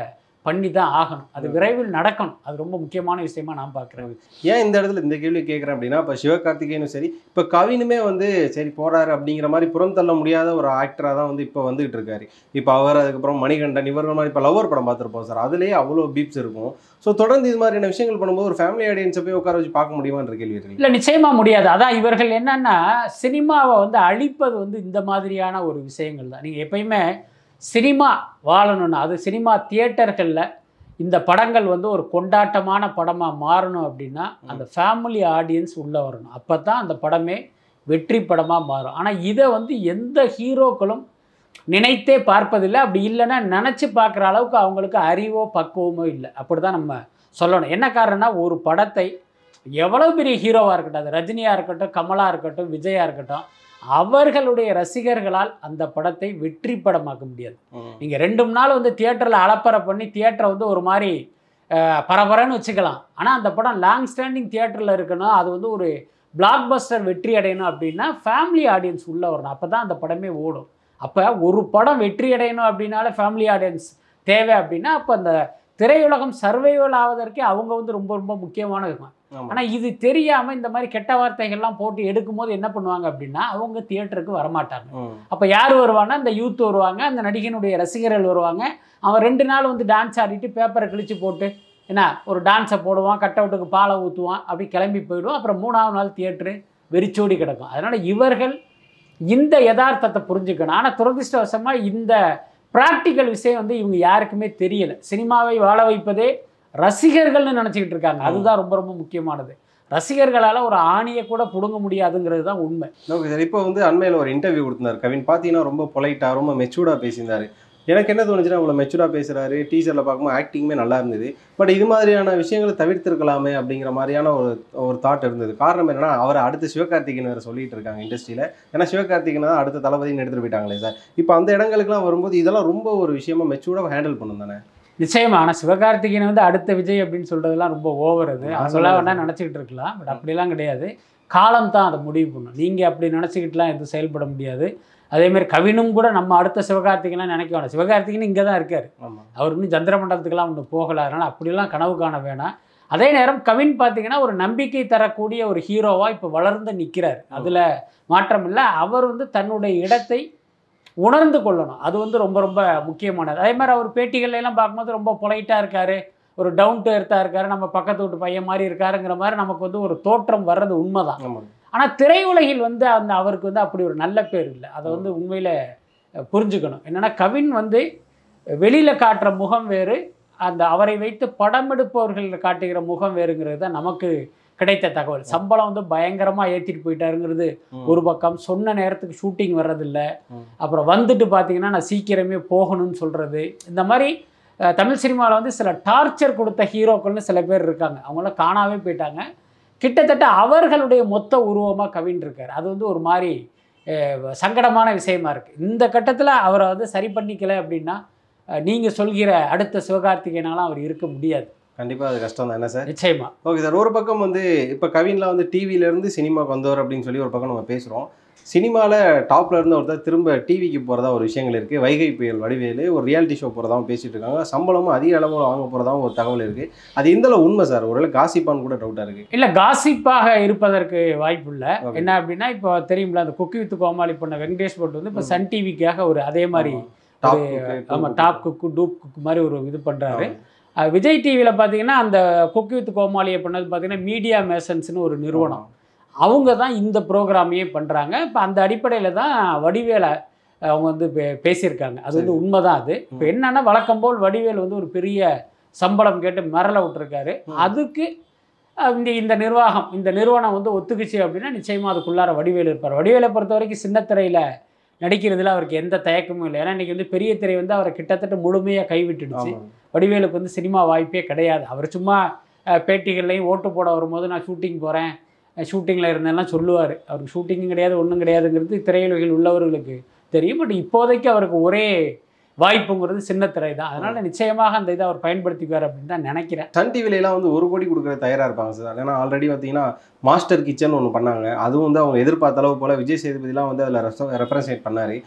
பண்ணி தான் ஆகணும் அது விரைவில் நடக்கணும் அது ரொம்ப முக்கியமான விஷயமா நான் பார்க்குறேன் ஏன் இந்த இடத்துல இந்த கேள்வி கேட்குறேன் அப்படின்னா இப்போ சிவகார்த்திகேயனும் சரி இப்போ கவினுமே வந்து சரி போறாரு அப்படிங்கிற மாதிரி புறம் தள்ள முடியாத ஒரு ஆக்டராக தான் வந்து இப்போ வந்துகிட்டு இருக்காரு இப்போ அவர் அதுக்கப்புறம் மணிகண்டன் இவர்கள் மாதிரி இப்போ லவர் படம் பார்த்துருப்போம் சார் அதுலேயே அவ்வளோ பீப்ஸ் இருக்கும் ஸோ தொடர்ந்து இது மாதிரியான விஷயங்கள் பண்ணும்போது ஒரு ஃபேமிலி ஆடியன்ஸை போய் உட்கார வச்சு பார்க்க முடியுமான்ற கேள்வி இருக்கு இல்லை நிச்சயமா முடியாது அதான் இவர்கள் என்னன்னா சினிமாவை வந்து அழிப்பது வந்து இந்த மாதிரியான ஒரு விஷயங்கள் தான் நீங்கள் எப்பயுமே சினிமா வாழணும்னா அது சினிமா தியேட்டர்களில் இந்த படங்கள் வந்து ஒரு கொண்டாட்டமான படமாக மாறணும் அப்படின்னா அந்த ஃபேமிலி ஆடியன்ஸ் உள்ளே வரணும் அப்போ தான் அந்த படமே வெற்றி படமாக மாறும் ஆனால் இதை வந்து எந்த ஹீரோக்களும் நினைத்தே பார்ப்பதில்லை அப்படி இல்லைன்னா நினச்சி பார்க்குற அளவுக்கு அவங்களுக்கு அறிவோ பக்குவமோ இல்லை அப்படி தான் நம்ம சொல்லணும் என்ன காரணம்னா ஒரு படத்தை எவ்வளோ பெரிய ஹீரோவாக இருக்கட்டும் அது ரஜினியாக இருக்கட்டும் கமலா இருக்கட்டும் விஜயா இருக்கட்டும் அவர்களுடைய ரசிகர்களால் அந்த படத்தை வெற்றி படமாக்க முடியாது நீங்கள் ரெண்டு மூணு நாள் வந்து தியேட்டரில் அலப்பறை பண்ணி தியேட்டரை வந்து ஒரு மாதிரி அஹ், பரபரன்னு வச்சுக்கலாம் ஆனால் அந்த படம் லாங் ஸ்டாண்டிங் தியேட்டரில் இருக்கணும் அது வந்து ஒரு பிளாக் பஸ்டர் வெற்றி அடையணும் அப்படின்னா ஃபேமிலி ஆடியன்ஸ் உள்ளே வரணும் அப்போ தான் அந்த படமே ஓடும் அப்போ ஒரு படம் வெற்றி அடையணும் அப்படின்னாலே ஃபேமிலி ஆடியன்ஸ் தேவை அப்படின்னா அப்போ அந்த திரையுலகம் சர்வைவல் ஆவதற்கே அவங்க வந்து ரொம்ப ரொம்ப முக்கியமான இருக்கும் ஆமா. ஆனால் இது தெரியாமல் இந்த மாதிரி கெட்ட வார்த்தைகள்லாம் போட்டு எடுக்கும்போது என்ன பண்ணுவாங்க அப்படின்னா அவங்க தியேட்டருக்கு வரமாட்டாங்க ம். அப்போ யார் வருவாங்கன்னா அந்த யூத் வருவாங்க அந்த நடிகனுடைய ரசிகர்கள் வருவாங்க அவன் ரெண்டு நாள் வந்து டான்ஸ் ஆடிட்டு பேப்பரை கிழிச்சு போட்டு என்ன ஒரு டான்ஸை போடுவான் கட் அவுட்டுக்கு பாலை ஊற்றுவான் அப்படி கிளம்பி போயிடுவான் அப்புறம் மூணாவது நாள் தியேட்டரு வெறிச்சோடி கிடக்கும் அதனால் இவர்கள் இந்த யதார்த்தத்தை புரிஞ்சுக்கணும் ஆனால் துரதிர்ஷ்டவசமாக இந்த ப்ராக்டிக்கல் விஷயம் வந்து இவங்க யாருக்குமே தெரியல சினிமாவை வாழ வைப்பதே ரசிகர்கள்னு நினச்சிக்கிட்டு இருக்காங்க அதுதான் ரொம்ப ரொம்ப முக்கியமானது ரசிகர்களால் ஒரு ஆணியை கூட பிடுங்க முடியாதுங்கிறது தான் உண்மை ஓகே சார் இப்போ வந்து அண்மையில் ஒரு இன்டர்வியூ கொடுத்திருந்தார் கவின் பார்த்தீங்கன்னா ரொம்ப பொலைட்டாக ரொம்ப மெச்சூர்டாக பேசியிருந்தாரு எனக்கு என்ன தோணுச்சுன்னா அவ்வளோ மெச்சூர்டாக பேசுகிறாரு டீச்சரில் பார்க்கும்போது ஆக்டிங்குமே நல்லா இருந்தது பட் இது மாதிரியான விஷயங்களை தவிர்த்திருக்கலாமே அப்படிங்கிற மாதிரியான ஒரு ஒரு தாட் இருந்தது காரணம் என்னன்னா அவர் அடுத்து சிவகார்த்திகேயன் வேறு சொல்லிட்டு இருக்காங்க இண்டஸ்ட்ரியில் ஏன்னா சிவகார்த்திகேயன் தான் அடுத்த தளபதினு எடுத்துகிட்டு போயிட்டாங்களே சார் இப்போ அந்த இடங்களுக்குலாம் வரும்போது இதெல்லாம் ரொம்ப ஒரு விஷயமா மெச்சூர்டாக ஹேண்டில் பண்ணும் தானே நிச்சயமா ஆனால் சிவகார்த்திகேயன் வந்து அடுத்த விஜய் அப்படின்னு சொல்றதெல்லாம் ரொம்ப ஓவர் அது நான் அவங்களாம் சொல்லல வேணா சார். நினச்சிக்கிட்டு இருக்கலாம் பட் அப்படிலாம் கிடையாது காலம் தான் அதை முடிவு பண்ணும் நீங்கள் அப்படி நினச்சிக்கிட்டுலாம் எதுவும் செயல்பட முடியாது அதே மாதிரி கவினும் கூட நம்ம அடுத்த சிவகார்த்திகேயன்லாம் நினைக்க வேணாம் சிவகார்த்திகேயன் இங்கே தான் இருக்கார் ஆமாம் அவர் இன்னும் சந்திரமண்டலத்துக்குலாம் ஒன்று போகல அதனால் அப்படிலாம் கனவு காண வேணாம் அதே நேரம் கவின் பார்த்தீங்கன்னா ஒரு நம்பிக்கை தரக்கூடிய ஒரு ஹீரோவாக இப்போ வளர்ந்து நிற்கிறார் அதில் மாற்றம் இல்லை அவர் வந்து தன்னுடைய இடத்தை உணர்ந்து கொள்ளணும் அது வந்து ரொம்ப ரொம்ப முக்கியமானது அதே மாதிரி அவர் பேட்டிகள்ல எல்லாம் பார்க்கும்போது ரொம்ப பொலைட்டாக இருக்காரு ஒரு டவுன் டு எர்த்தாக இருக்காரு நம்ம பக்கத்து வீட்டு பையன் மாதிரி இருக்காருங்கிற மாதிரி நமக்கு வந்து ஒரு தோற்றம் வர்றது உண்மைதான் ஆமாம் ஆனால் திரையுலகில் வந்து அந்த அவருக்கு வந்து அப்படி ஒரு நல்ல பேர் இல்லை அதை வந்து உண்மையில் புரிஞ்சுக்கணும் என்னன்னா கவின் வந்து வெளியில் காட்டுற முகம் வேறு அந்த அவரை வைத்து படம் எடுப்பவர்கள் காட்டுகிற முகம் வேறுங்கிறது தான் நமக்கு கிடைத்த தகவல் சம்பளம் வந்து பயங்கரமாக ஏற்றிட்டு போயிட்டாருங்கிறது ம். ஒரு பக்கம் சொன்ன நேரத்துக்கு ஷூட்டிங் வர்றதில்ல ம். அப்புறம் வந்துட்டு பார்த்தீங்கன்னா நான் சீக்கிரமே போகணும்னு சொல்கிறது இந்த மாதிரி அஹ், தமிழ் சினிமாவில் வந்து சில டார்ச்சர் கொடுத்த ஹீரோக்கள்னு சில பேர் இருக்காங்க அவங்களாம் காணாவே போயிட்டாங்க கிட்டத்தட்ட அவர்களுடைய மொத்த உருவமாக கவின் இருக்கார் அது வந்து ஒரு மாதிரி அஹ், சங்கடமான விஷயமா இருக்குது இந்த கட்டத்தில் அவரை வந்து சரி பண்ணிக்கல அப்படின்னா நீங்கள் சொல்கிற அடுத்த சிவகார்த்திகேயனாலாம் அவர் இருக்க முடியாது கண்டிப்பாக அது கஷ்டம் தான் என்ன சார் நிச்சயமா ஓகே சார் ஒரு பக்கம் வந்து இப்போ கவின்லாம் வந்து டிவில இருந்து சினிமாக்கு வந்தவர் அப்படின்னு சொல்லி ஒரு பக்கம் நம்ம பேசுகிறோம் சினிமாவில் டாப்ல இருந்து ஒருத்தர் திரும்ப டிவிக்கு போகிறதா ஒரு விஷயங்கள் இருக்குது வைகை புயல் வடிவேலு ஒரு ரியாலிட்டி ஷோ போகிறதாவும் பேசிட்டு இருக்காங்க சம்பளமும் அதிக அளவில் வாங்க போகிறதாவும் ஒரு தகவல் இருக்குது அது எந்த அளவு உண்மை சார் ஒருவேளை காசிப்பான்னு கூட டவுட்டாக இருக்குது இல்லை காசிப்பாக இருப்பதற்கு வாய்ப்பு இல்லை Okay. என்ன அப்படின்னா இப்போ தெரியும்ல அந்த குக்கி வித்து கோமாளி பண்ண வெங்கடேஷ் பட் வந்து இப்போ சன் டிவிக்காக ஒரு அதே மாதிரி டாப் ஆமாம் டாப் குக்கு டூப் குக்கு மாதிரி ஒரு இது பண்ணுறாரு விஜய் டிவியில் பார்த்தீங்கன்னா அந்த குக்கி வித் கோமாளியை பண்ணது பார்த்தீங்கன்னா மீடியா மேசன்ஸ்னு ஒரு நிறுவனம் அவங்க தான் இந்த ப்ரோக்ராமையே பண்ணுறாங்க இப்போ அந்த அடிப்படையில் தான் வடிவேலை அவங்க வந்து பே- பேசியிருக்காங்க அது வந்து சரி. உண்மைதான் அது இப்போ ம். என்னன்னா வழக்கம் போல் வடிவேல் வந்து ஒரு பெரிய சம்பளம் கேட்டு மிரள விட்டுருக்காரு ம். அதுக்கு அஹ், இந்த இந்த நிர்வாகம் இந்த நிறுவனம் வந்து ஒத்துக்குச்சு அப்படின்னா நிச்சயமாக அதுக்குள்ளார வடிவேல் இருப்பார் வடிவேலை பொறுத்த வரைக்கும் சின்னத்திரையில் நடிக்கிறதுல அவருக்கு எந்த தயக்கமும் இல்லை ஏன்னா இன்றைக்கி வந்து பெரிய திரை வந்து அவரை கிட்டத்தட்ட முழுமையாக கைவிட்டுடுச்சு ஆமாம் வடிவேலுக்கு வந்து சினிமா வாய்ப்பே கிடையாது அவர் சும்மா அஹ், பேட்டிகள்லையும் ஓட்டு போட வரும்போது நான் ஷூட்டிங் போகிறேன் ஷூட்டிங்கில் இருந்தேன்லாம் சொல்லுவார் அவருக்கு ஷூட்டிங்கும் கிடையாது ஒன்றும் கிடையாதுங்கிறது திரையுலகில் உள்ளவர்களுக்கு தெரியும் பட் இப்போதைக்கு அவருக்கு ஒரே வாய்ப்புங்கிறது சின்ன திரை தான் அதனால் நிச்சயமாக அந்த இதை அவர் பயன்படுத்திக்குவார் அப்படின்னு தான் நினைக்கிறேன் சன் டிவிலலாம் வந்து ஒரு கோடி கொடுக்குற தயாராக இருப்பாங்க சார் ஏன்னா ஆல்ரெடி பார்த்தீங்கன்னா மாஸ்டர் கிச்சன் ஒன்று பண்ணாங்க அதுவும் வந்து அவங்க எதிர்பார்த்த அளவு போல் விஜய் சேதுபதிலாம் வந்து அதில் ரெப்ரசன்ட் பண்ணார்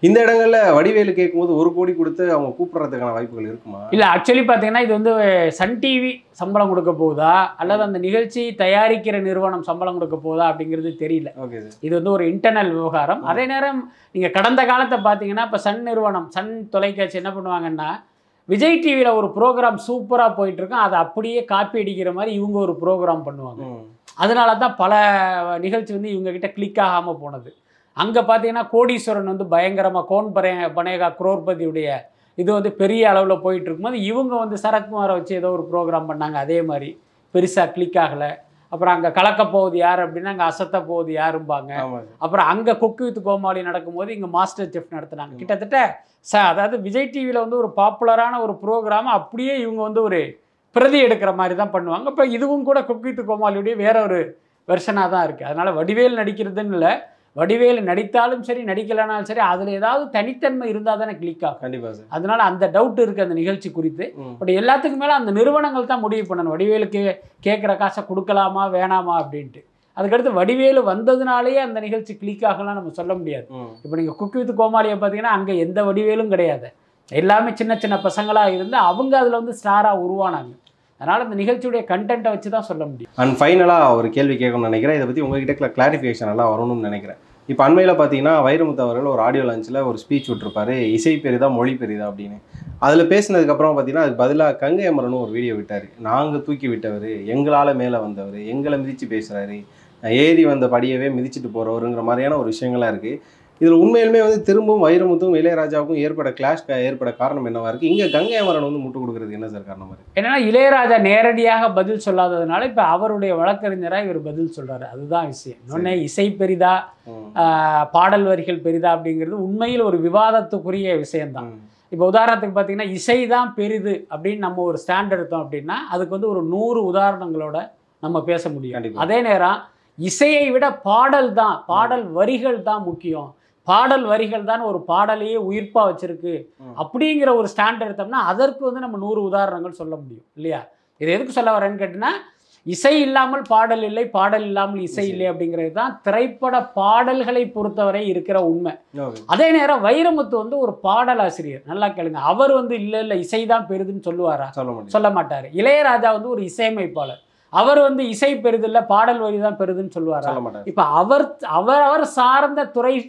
இந்த இடங்கள்ல வடிவேலு கேட்கும்போது ஒரு கோடி கொடுத்து அவங்க கூப்பிடுறதுக்கான வாய்ப்புகள் இருக்குமா இல்லை ஆக்சுவலி பார்த்தீங்கன்னா இது வந்து சன் டிவி சம்பளம் கொடுக்க போகுதா அல்லது அந்த நிகழ்ச்சி தயாரிக்கிற நிறுவனம் சம்பளம் கொடுக்க போகுதா அப்படிங்கிறது தெரியல ஓகே சார் இது வந்து ஒரு இன்டர்னல் விவகாரம் ம். அதே நேரம் நீங்கள் கடந்த காலத்தை பார்த்தீங்கன்னா இப்போ சன் நிறுவனம் சன் தொலைக்காட்சி என்ன பண்ணுவாங்கன்னா விஜய் டிவியில் ஒரு ப்ரோக்ராம் சூப்பராக போயிட்டு இருக்கும் அதை அப்படியே காப்பி அடிக்கிற மாதிரி இவங்க ஒரு ப்ரோக்ராம் பண்ணுவாங்க ம் அதனால தான் பல நிகழ்ச்சி வந்து இவங்க கிட்ட கிளிக் ஆகாமல் போனது அங்கே பார்த்தீங்கன்னா கோடீஸ்வரன் வந்து பயங்கரமாக கோன் பரே பனேகா குரோர்பதியுடைய இது வந்து பெரிய அளவில் போயிட்டு இருக்கும்போது இவங்க வந்து சரத்குமாரை வச்சு ஏதோ ஒரு ப்ரோக்ராம் பண்ணாங்க அதே மாதிரி பெருசாக கிளிக் ஆகலை அப்புறம் அங்கே கலக்க போகுது யார் அப்படின்னா அங்கே அசத்த போகுது யாரும்பாங்க ஆமா சார் அப்புறம் அங்கே குக்கு வித் கோமாளி நடக்கும்போது இங்கே மாஸ்டர் செஃப் நடத்துனாங்க கிட்டத்தட்ட ச அதாவது விஜய் டிவியில் வந்து ஒரு பாப்புலரான ஒரு ப்ரோக்ராம் அப்படியே இவங்க வந்து ஒரு பிரதி எடுக்கிற மாதிரி தான் பண்ணுவாங்க இப்போ இதுவும் கூட குக்கு வித் கோமாளியுடைய வேற ஒரு வெர்ஷனாக தான் இருக்குது அதனால் வடிவேல் நடிக்கிறதுன்னு இல்லை வடிவேல் நடித்தாலும் சரி நடிக்கலைனாலும் சரி அதில் ஏதாவது தனித்தன்மை இருந்தால் தானே கிளிக் ஆகும் கண்டிப்பா சார் அதனால அந்த டவுட் இருக்குது அந்த நிகழ்ச்சி குறித்து ம் பட் எல்லாத்துக்கும் மேலே அந்த நிறுவனங்கள் தான் முடிவு பண்ணணும் வடிவேலுக்கு கேட்குற காசை கொடுக்கலாமா வேணாமா அப்படின்ட்டு அதுக்கடுத்து வடிவேலு வந்ததுனாலேயே அந்த நிகழ்ச்சி கிளிக் ஆகலாம் நம்ம சொல்ல முடியாது ம் இப்போ நீங்கள் குக்கு வித் கோமாளியை பார்த்தீங்கன்னா அங்கே எந்த வடிவேலும் கிடையாது எல்லாமே சின்ன சின்ன பசங்களாக இருந்து அவங்க அதில் வந்து ஸ்டாராக உருவானாங்க அதனால் அந்த நிகழ்ச்சியுடைய கண்டென்ட்டை வச்சு தான் சொல்ல முடியும் அண்ட் ஃபைனலாக ஒரு கேள்வி கேட்கணும்னு நினைக்கிறேன் இதை பற்றி உங்ககிட்ட கிளாரிஃபிகேஷன் எல்லாம் வரணும்னு நினைக்கிறேன் இப்போ அண்மையில் பார்த்தீங்கன்னா வைரமுத்து அவர்கள் ஒரு ஆடியோ லான்ச்சில் ஒரு ஸ்பீச் விட்டுருப்பாரு இசை பெரிதா மொழி பெரிதா அப்படின்னு அதில் பேசினதுக்கப்புறம் பார்த்தீங்கன்னா அதுக்கு பதிலாக கங்கை அமரனும் ஒரு வீடியோ விட்டார் நாங்கள் தூக்கி விட்டவர் எங்களால் மேலே வந்தவர் எங்களை மிதித்து பேசுகிறாரு ஏறி வந்த படியவே மிதிச்சிட்டு போகிறவருங்கிற மாதிரியான ஒரு விஷயங்கள்லாம் இருக்குது இதில் உண்மையிலுமே வந்து திரும்பவும் வைரமுத்தும் இளையராஜாவுக்கும் ஏற்பட கிளாஷ் ஏற்பட காரணம் என்னவா இருக்குது இங்கே கங்கை அமரன் வந்து முட்டு கொடுக்குறதுக்கு என்ன சார் காரணம் இருக்கு என்னன்னா இளையராஜா நேரடியாக பதில் சொல்லாததுனால இப்போ அவருடைய வழக்கறிஞராக இவர் பதில் சொல்றாரு அதுதான் விஷயம் இன்னொன்று இசை பெரிதா ம். ஆஹ், பாடல் வரிகள் பெரிதா அப்படிங்கிறது உண்மையில் ஒரு விவாதத்துக்குரிய விஷயம்தான் ம். இப்போ உதாரணத்துக்கு பார்த்தீங்கன்னா இசை தான் பெரிது அப்படின்னு நம்ம ஒரு ஸ்டாண்ட் எடுத்தோம் அப்படின்னா அதுக்கு வந்து ஒரு நூறு உதாரணங்களோட நம்ம பேச முடியும் கண்டிப்பா. அதே நேரம் இசையை விட பாடல் தான் பாடல் வரிகள் தான் முக்கியம் பாடல் வரிகள் தான் ஒரு பாடலையே உயிர்ப்பா வச்சிருக்கு ம். அப்படிங்கிற ஒரு ஸ்டாண்ட் எடுத்தோம்னா அதற்கு வந்து நம்ம நூறு உதாரணங்கள் சொல்ல முடியும் இல்லையா இது எதுக்கு சொல்ல வரேன்னு கேட்டிங்கன்னா இசை இல்லாமல் பாடல் இல்லை பாடல் இல்லாமல் இசை இசை. இல்லை அப்படிங்கிறது தான் திரைப்பட பாடல்களை பொறுத்தவரை இருக்கிற உண்மை ஓகே அதே நேரம் வைரமுத்து வந்து ஒரு பாடலாசிரியர் நல்லா கேளுங்க அவர் வந்து இல்லை இல்லை இசை தான் பெரிதுன்னு சொல்லுவாரா சொல்ல முடியும் சொல்ல மாட்டார் இளையராஜா வந்து ஒரு இசையமைப்பாளர் அவர் வந்து இசை பெரிதில்ல பாடல் வரி தான் பெரிதுன்னு சொல்லுவாரா சொல்ல மாட்டார் இப்போ அவர் அவர் அவர் சார்ந்த துறைக்கு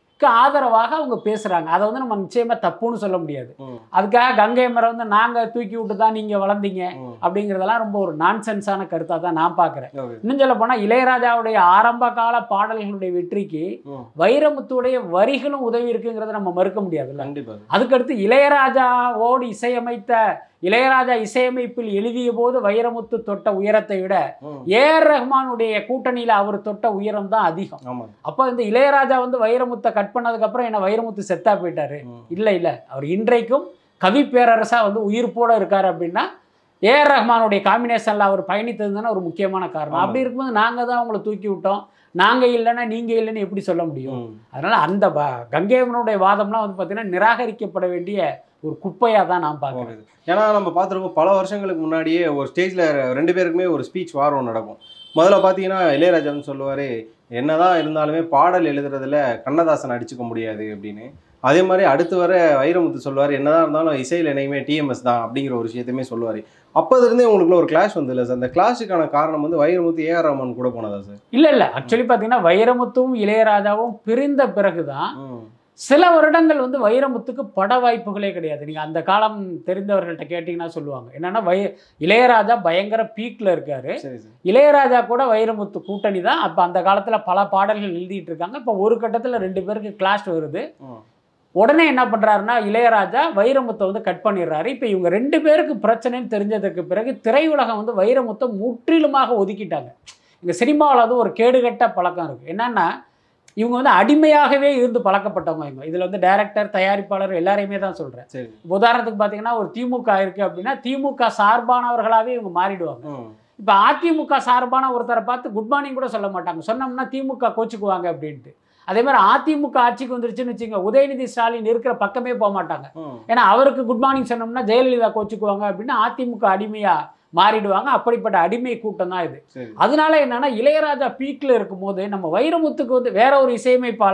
ஆதரவாக அவங்க பேசுறாங்க அதை வந்து நம்ம நிச்சயமா தப்புன்னு சொல்ல முடியாது ம். அதுக்காக கங்கை மரம் வந்து நாங்க தூக்கி விட்டு தான் நீங்க வளர்ந்தீங்க ம். அப்படிங்கிறதெல்லாம் ரொம்ப ஒரு நான்சென்ஸான கருத்தாக தான் நான் பார்க்குறேன் ஓகே இன்னும் சொல்ல போனால் இளையராஜாவுடைய ஆரம்ப கால பாடல்களுடைய வெற்றிக்கு ம். வைரமுத்துடைய வரிகளும் உதவி இருக்குங்கிறத நம்ம மறுக்க முடியாதுல்ல கண்டிப்பா சார். அதுக்கடுத்து இளையராஜாவோடு இசையமைத்த இளையராஜா இசையமைப்பில் எழுதிய போது வைரமுத்து தொட்ட உயரத்தை விட ம். ஏஆர் ரஹ்மானுடைய கூட்டணியில் அவர் தொட்ட உயரம் தான் அதிகம் ஆமா அப்போ இந்த இளையராஜா வந்து வைரமுத்தை கட் பண்ணதுக்கப்புறம் என்ன வைரமுத்து செத்தா போயிட்டாரு ம். இல்லை இல்லை அவர் இன்றைக்கும் கவி பேரரசா வந்து உயிர்ப்போட இருக்காரு அப்படின்னா ஏஆர் ரஹ்மானுடைய காம்பினேஷனில் அவர் பயணித்தது தானே ஒரு முக்கியமான காரணம் ஆமா. அப்படி இருக்கும்போது நாங்கள் தான் அவங்கள தூக்கி விட்டோம் நாங்கள் இல்லைன்னா நீங்கள் இல்லைன்னு எப்படி சொல்ல முடியும் ம். அதனால அந்த வ- கங்கையம்மனுடைய வாதம்லாம் வந்து பார்த்தீங்கன்னா நிராகரிக்கப்பட வேண்டிய ஒரு குப்பையாக தான் நான் பார்க்குறேன் ஓகே சார். ஏன்னா நம்ம பார்த்துருக்கோம் பல வருஷங்களுக்கு முன்னாடியே ஒரு ஸ்டேஜில் ரெண்டு பேருக்குமே ஒரு ஸ்பீச் வாரம் நடக்கும் முதல்ல பார்த்தீங்கன்னா இளையராஜா வந்து சொல்லுவார் என்னதான் இருந்தாலுமே பாடல் எழுதுறதுல கண்ணதாசன் அடிச்சுக்க முடியாது அப்படின்னு அதே மாதிரி அடுத்து வர வைரமுத்து சொல்லுவார் என்னதான் இருந்தாலும் இசையில் என்னையுமே டிஎம்எஸ் தான் அப்படிங்கிற ஒரு விஷயத்தையுமே சொல்லுவார் அப்போதுலேருந்தே உங்களுக்குள்ள ஒரு கிளாஷ் வந்து இல்லை சார் அந்த கிளாஷுக்கான காரணம் வந்து வைரமுத்து ஏஆர் ரஹ்மான் கூட போனதா சார் இல்லை இல்லை ஆக்சுவலி பார்த்தீங்கன்னா வைரமுத்துவும் இளையராஜாவும் பிரிந்த பிறகு தான் ம். சில வருடங்கள் வந்து வைரமுத்துக்கு பட வாய்ப்புகளே கிடையாது நீங்கள் அந்த காலம் தெரிந்தவர்கள்ட்ட கேட்டிங்கன்னா சொல்லுவாங்க என்னன்னா வை இளையராஜா பயங்கர பீக்கில் இருக்காரு சரி சார் இளையராஜா கூட வைரமுத்து கூட்டணி தான் அப்போ அந்த காலத்தில் பல பாடல்கள் எழுதிட்டு இருக்காங்க இப்போ ஒரு கட்டத்தில் ரெண்டு பேருக்கு கிளாஷ் வருது ம். உடனே என்ன பண்ணுறாருன்னா இளையராஜா வைரமுத்தை வந்து கட் பண்ணிடுறாரு இப்போ இவங்க ரெண்டு பேருக்கு பிரச்சனைன்னு தெரிஞ்சதுக்கு பிறகு திரையுலகம் வந்து வைரமுத்தை முற்றிலுமாக ஒதுக்கிட்டாங்க இங்கே சினிமாவில் வந்து ஒரு கேடுகட்ட பழக்கம் இருக்குது என்னன்னா இவங்க வந்து அடிமையாகவே இருந்து பழக்கப்பட்டவங்க இவங்க இதில் வந்து டைரக்டர் தயாரிப்பாளர் எல்லாரையுமே தான் சொல்கிறேன் சரி உதாரணத்துக்கு பார்த்தீங்கன்னா ஒரு திமுக இருக்குது அப்படின்னா திமுக சார்பானவர்களாகவே இவங்க மாறிடுவாங்க ம். இப்போ அதிமுக சார்பான ஒருத்தரை பார்த்து குட் மார்னிங் கூட சொல்ல மாட்டாங்க சொன்னோம்னா திமுக கோச்சுக்குவாங்க அப்படின்ட்டு அதே மாதிரி அதிமுக ஆட்சிக்கு வந்துருச்சுன்னு வச்சுங்க உதயநிதி ஸ்டாலின் இருக்கிற பக்கமே போக மாட்டாங்க ம். ஏன்னா அவருக்கு குட் மார்னிங் சொன்னோம்னா ஜெயலலிதா கோச்சுக்குவாங்க அப்படின்னு அதிமுக அடிமையா மாறிடுவாங்க அப்படிப்பட்ட அடிமை கூட்டம் தான் இது சரி அதனால என்னன்னா இளையராஜா பீக்ல இருக்கும்போது நம்ம வைரமுத்துக்கு வந்து வேற ஒரு இசையமைப்பாளர்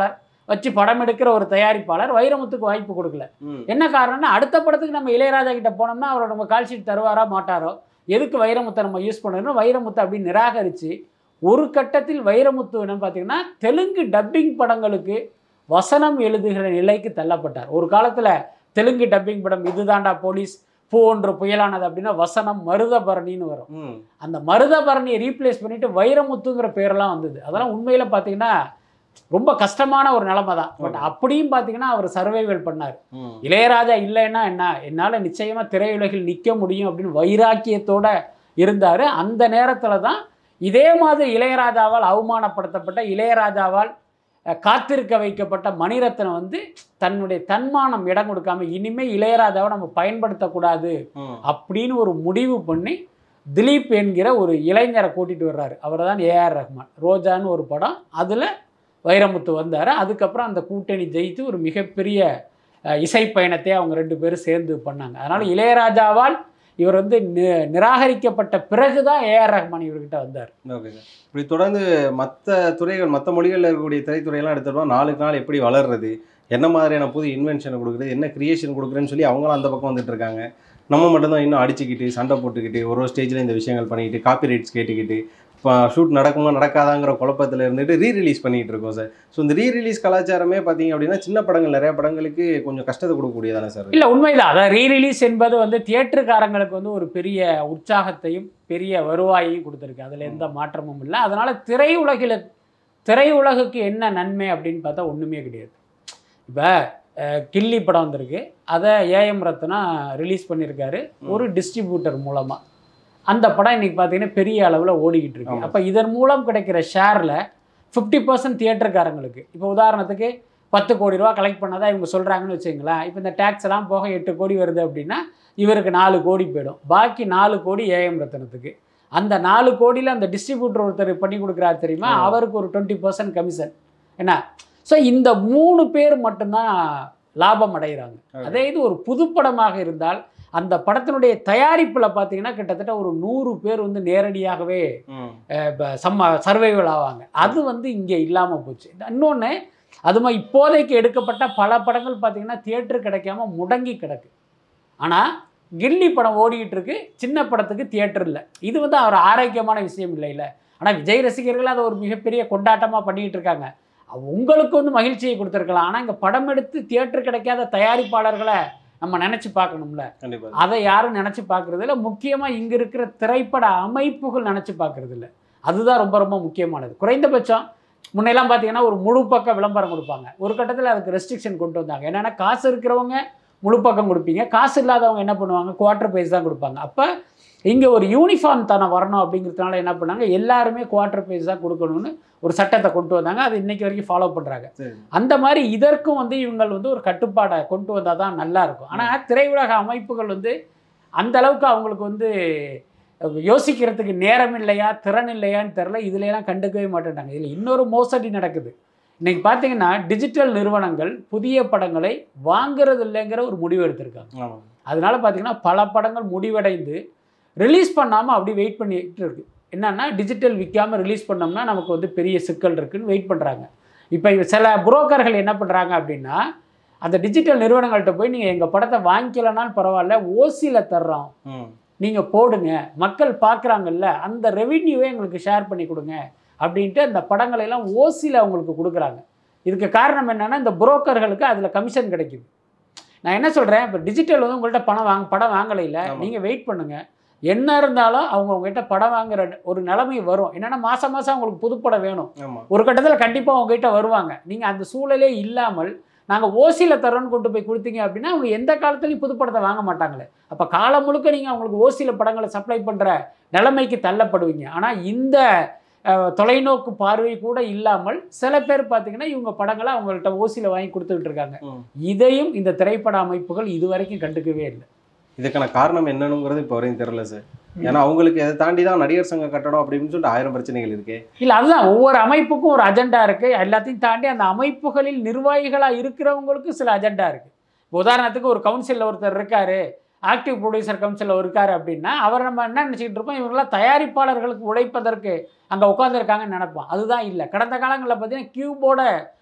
வச்சு படம் எடுக்கிற ஒரு தயாரிப்பாளர் வைரமுத்துக்கு வாய்ப்பு கொடுக்கல ம் என்ன காரணம்னா அடுத்த படத்துக்கு நம்ம இளையராஜா கிட்ட போனோம்னா அவர் நம்ம கால் ஷீட் தருவாரா மாட்டாரோ எதுக்கு வைரமுத்தை நம்ம யூஸ் பண்ணணும் வைரமுத்து அப்படி நிராகரித்து ஒரு கட்டத்தில் வைரமுத்து என்னன்னு பார்த்தீங்கன்னா தெலுங்கு டப்பிங் படங்களுக்கு வசனம் எழுதுகிற நிலைக்கு தள்ளப்பட்டார் ஒரு காலத்தில் தெலுங்கு டப்பிங் படம் இதுதாண்டா போலீஸ் பூ ஒன்று புயலானது அப்படின்னா வசனம் மருதபரணின்னு வரும் ம் அந்த மருதபரணியை ரீப்ளேஸ் பண்ணிட்டு வைரமுத்துங்கிற பேரெல்லாம் வந்தது அதெல்லாம் உண்மையில் பார்த்தீங்கன்னா ரொம்ப கஷ்டமான ஒரு நிலைமை தான் பட் அப்படியும் பார்த்தீங்கன்னா அவர் சர்வைவல் பண்ணார் ம் இளையராஜா இல்லைன்னா என்ன என்னால் நிச்சயமாக திரையுலகில் நிற்க முடியும் அப்படின்னு வைராக்கியத்தோட இருந்தார் அந்த நேரத்தில் தான் இதே மாதிரி இளையராஜாவால் அவமானப்படுத்தப்பட்ட இளையராஜாவால் அஹ், காத்திருக்க வைக்கப்பட்ட மணிரத்னம் வந்து தன்னுடைய தன்மானம் இடம் கொடுக்காம இனிமே இளையராஜாவை நம்ம பயன்படுத்தக்கூடாது ம் அப்படின்னு ஒரு முடிவு பண்ணி திலீப் என்கிற ஒரு இளைஞரை கூட்டிட்டு வர்றாரு அவர் தான் ஏஆர் ரஹ்மான் ரோஜான்னு ஒரு படம் அதில் வைரமுத்து வந்தார் அதுக்கப்புறம் அந்த கூட்டணி ஜெயித்து ஒரு மிகப்பெரிய அஹ், இசை பயணத்தை அவங்க ரெண்டு பேரும் சேர்ந்து பண்ணாங்க அதனால் இளையராஜாவால் இவர் வந்து நி- நிராகரிக்கப்பட்ட பிறகு தான் ஏஆர் ரஹ்மான் இவர்கிட்ட வந்தார் ஓகே சார் இப்படி தொடர்ந்து மற்ற துறைகள் மற்ற மொழிகளில் இருக்கக்கூடிய திரைத்துறையெல்லாம் எடுத்துட்டோம் நாளுக்கு நாள் எப்படி வளர்றது என்ன மாதிரியான புது இன்வென்ஷனை கொடுக்குறது என்ன கிரியேஷன் கொடுக்குறேன்னு சொல்லி அவங்களும் அந்த பக்கம் வந்துட்டு இருக்காங்க நம்ம மட்டும்தான் இன்னும் அடிச்சுக்கிட்டு சண்டை போட்டுக்கிட்டு ஒரு ஒரு ஸ்டேஜில் இந்த விஷயங்கள் பண்ணிக்கிட்டு காப்பி ரைட்ஸ் கேட்டுக்கிட்டு இப்போ ஷூட் நடக்குமா நடக்காதாங்கிற குழப்பத்தில் இருந்துட்டு ரீ ரிலீஸ் பண்ணிகிட்டு இருக்கோம் சார் ஸோ இந்த ரீ ரிலீஸ் கலாச்சாரமே பார்த்தீங்க அப்படின்னா சின்ன படங்கள் நிறைய படங்களுக்கு கொஞ்சம் கஷ்டத்தை கொடுக்கக்கூடியதானே சார் இல்லை உண்மைதான் அதான் ரீ ரிலீஸ் என்பது வந்து தியேட்டருக்காரங்களுக்கு வந்து ஒரு பெரிய உற்சாகத்தையும் பெரிய வருவாயையும் கொடுத்துருக்கு அதில் எந்த மாற்றமும் இல்லை அதனால் திரையுலகில் திரையுலகுக்கு என்ன நன்மை அப்படின்னு பார்த்தா ஒன்றுமே கிடையாது இப்போ கில்லி படம் வந்திருக்கு அதை ஏஎம் ரத்னா ரிலீஸ் பண்ணியிருக்காரு ஒரு டிஸ்ட்ரிபியூட்டர் மூலமாக அந்த படம் இன்னைக்கு பார்த்தீங்கன்னா பெரிய அளவில் ஓடிக்கிட்டு இருக்கு ஆமா. அப்போ இதன் மூலம் கிடைக்கிற ஷேரில் ஃபிஃப்டி பர்சன்ட் தியேட்டருக்காரங்களுக்கு இப்போ உதாரணத்துக்கு பத்து கோடி ரூபா கலெக்ட் பண்ணதா இவங்க சொல்கிறாங்கன்னு வச்சுங்களேன் இப்போ இந்த டேக்ஸ் எல்லாம் போக எட்டு கோடி வருது அப்படின்னா இவருக்கு நாலு கோடி போயிடும் பாக்கி நாலு கோடி ஏஎம் ரத்தனத்துக்கு அந்த நாலு கோடியில் அந்த டிஸ்ட்ரிபியூட்டர் ஒருத்தர் பண்ணி கொடுக்குறாரு தெரியுமா ஆமா. அவருக்கு ஒரு டுவெண்ட்டி பர்சன்ட் கமிஷன் என்ன ஸோ இந்த மூணு பேர் மட்டும்தான் லாபம் அடைகிறாங்க Okay. அதே இது ஒரு புதுப்படமாக இருந்தால் அந்த படத்தினுடைய தயாரிப்பில் பார்த்தீங்கன்னா கிட்டத்தட்ட ஒரு நூறு பேர் வந்து நேரடியாகவே ம் இப்போ சம்ம சர்வைவல் ஆவாங்க அது வந்து இங்கே இல்லாமல் போச்சு இன்னொன்று அதுமா இப்போதைக்கு எடுக்கப்பட்ட பல படங்கள் பார்த்தீங்கன்னா தியேட்டர் கிடைக்காம முடங்கி கிடக்கு ஆனால் கில்லி படம் ஓடிக்கிட்டு இருக்கு சின்ன படத்துக்கு தியேட்டர் இல்லை இது வந்து ஒரு ஆரோக்கியமான விஷயம் இல்லை இல்லை ஆனால் விஜய் ரசிகர்கள் அதை ஒரு மிகப்பெரிய கொண்டாட்டமாக பண்ணிக்கிட்டு இருக்காங்க அவ- உங்களுக்கு வந்து மகிழ்ச்சியை கொடுத்துருக்கலாம் ஆனால் இங்கே படம் எடுத்து தியேட்டர் கிடைக்காத தயாரிப்பாளர்களை நம்ம நினச்சி பார்க்கணும்ல கண்டிப்பாக அதை யாரும் நினச்சி பார்க்கறது இல்லை முக்கியமாக இங்கே இருக்கிற திரைப்பட அமைப்புகள் நினச்சி பார்க்கறது இல்லை அதுதான் ரொம்ப ரொம்ப முக்கியமானது குறைந்தபட்சம் முன்னெல்லாம் பார்த்தீங்கன்னா ஒரு முழு பக்க விளம்பரம் கொடுப்பாங்க ஒரு கட்டத்தில் அதுக்கு ரெஸ்ட்ரிக்ஷன் கொண்டு வந்தாங்க என்னென்னா காசு இருக்கிறவங்க முழு பக்கம் கொடுப்பீங்க காசு இல்லாதவங்க என்ன பண்ணுவாங்க குவார்ட்டர் பேஸ் தான் கொடுப்பாங்க அப்போ இங்கே ஒரு யூனிஃபார்ம் தனம் வரணும் அப்படிங்கிறதுனால என்ன பண்ணாங்க எல்லாருமே குவார்ட்டர் பேஸ் தான் கொடுக்கணும்னு ஒரு சட்டத்தை கொண்டு வந்தாங்க அது இன்னைக்கு வரைக்கும் ஃபாலோ பண்ணுறாங்க சரி அந்த மாதிரி இதற்கும் வந்து இவங்க வந்து ஒரு கட்டுப்பாடை கொண்டு வந்தால் தான் நல்லா இருக்கும் ஆனால் திரையுலக அமைப்புகள் வந்து அந்த அளவுக்கு அவங்களுக்கு வந்து அஹ், யோசிக்கிறதுக்கு நேரம் இல்லையா திறன் இல்லையான்னு தெரில இதுலையெல்லாம் கண்டுக்கவே மாட்டேன்ட்டாங்க இதில் இன்னொரு மோசடி நடக்குது இன்னைக்கு பார்த்தீங்கன்னா டிஜிட்டல் நிறுவனங்கள் புதிய படங்களை வாங்குறது இல்லைங்கிற ஒரு முடிவு எடுத்திருக்காங்க ஆமாம் அதனால பார்த்தீங்கன்னா பல படங்கள் முடிவடைந்து ரிலீஸ் பண்ணாமல் அப்படி வெயிட் பண்ணிட்டு இருக்கு என்னன்னா டிஜிட்டல் விற்காம ரிலீஸ் பண்ணோம்னா நமக்கு வந்து பெரிய சிக்கல் இருக்குன்னு வெயிட் பண்ணுறாங்க இப்போ சில புரோக்கர்கள் என்ன பண்ணுறாங்க அப்படின்னா அந்த டிஜிட்டல் நிறுவனங்கள்கிட்ட போய் நீங்கள் எங்கள் படத்தை வாங்கிக்கலனாலும் பரவாயில்ல ஓசியில் தர்றோம் ம் நீங்கள் போடுங்க மக்கள் பார்க்குறாங்கல்ல அந்த ரெவின்யூவை எங்களுக்கு ஷேர் பண்ணி கொடுங்க அப்படின்ட்டு அந்த படங்களை எல்லாம் ஓசியில் அவங்களுக்கு கொடுக்குறாங்க இதுக்கு காரணம் என்னன்னா இந்த புரோக்கர்களுக்கு அதில் கமிஷன் கிடைக்குது நான் என்ன சொல்கிறேன் இப்போ டிஜிட்டல் வந்து உங்கள்கிட்ட பணம் வாங்க படம் வாங்கலை இல்லை ஆமா. நீங்கள் வெயிட் பண்ணுங்க என்ன இருந்தாலும் அவங்க உங்ககிட்ட படம் வாங்குற ஒரு நிலைமை வரும் என்னன்னா மாதம் மாதம் அவங்களுக்கு புதுப்படம் வேணும் ஆமாம் ஒரு கட்டத்தில் கண்டிப்பாக உங்ககிட்ட வருவாங்க நீங்கள் அந்த சூழலே இல்லாமல் நாங்கள் ஓசியில் தரோன்னு கொண்டு போய் கொடுத்தீங்க அப்படின்னா அவங்க எந்த காலத்துலையும் புதுப்படத்தை வாங்க மாட்டாங்களே அப்போ காலம் முழுக்க நீங்கள் அவங்களுக்கு ஓசியில் படங்களை சப்ளை பண்ணுற நிலைமைக்கு தள்ளப்படுவீங்க ஆனால் இந்த அஹ், தொலைநோக்கு பார்வை கூட இல்லாமல் சில பேர் பார்த்தீங்கன்னா இவங்க படங்களை அவங்கள்ட்ட ஓசியில் வாங்கி கொடுத்துக்கிட்டு இருக்காங்க ம். இதையும் இந்த திரைப்பட அமைப்புகள் இதுவரைக்கும் கண்டுக்கவே இல்லை இதுக்கான காரணம் என்னன்னுங்கிறது இப்போ வரையும் தெரியல சார் ஏன்னா அவங்களுக்கு அதை தாண்டி தான் நடிகர் சங்க கட்டடம் அப்படின்னு சொல்லிட்டு ஆயிரம் பிரச்சனைகள் இருக்கு இல்லை அதுதான் ஒவ்வொரு அமைப்புக்கும் ஒரு அஜெண்டா இருக்குது எல்லாத்தையும் தாண்டி அந்த அமைப்புகளில் நிர்வாகிகளாக இருக்கிறவங்களுக்கு சில அஜெண்டா இருக்குது உதாரணத்துக்கு ஒரு கவுன்சிலில் ஒருத்தர் இருக்காரு ஆக்டிவ் ப்ரொடியூசர் கவுன்சிலில் இருக்காரு அப்படின்னா அவர் நம்ம என்ன நினச்சிக்கிட்டு இருப்போம் இவங்களாம் தயாரிப்பாளர்களுக்கு உழைப்பதற்கு அங்கே உட்காந்துருக்காங்கன்னு நினைப்போம் அதுதான் இல்லை கடந்த காலங்களில் பார்த்தீங்கன்னா கியூபோட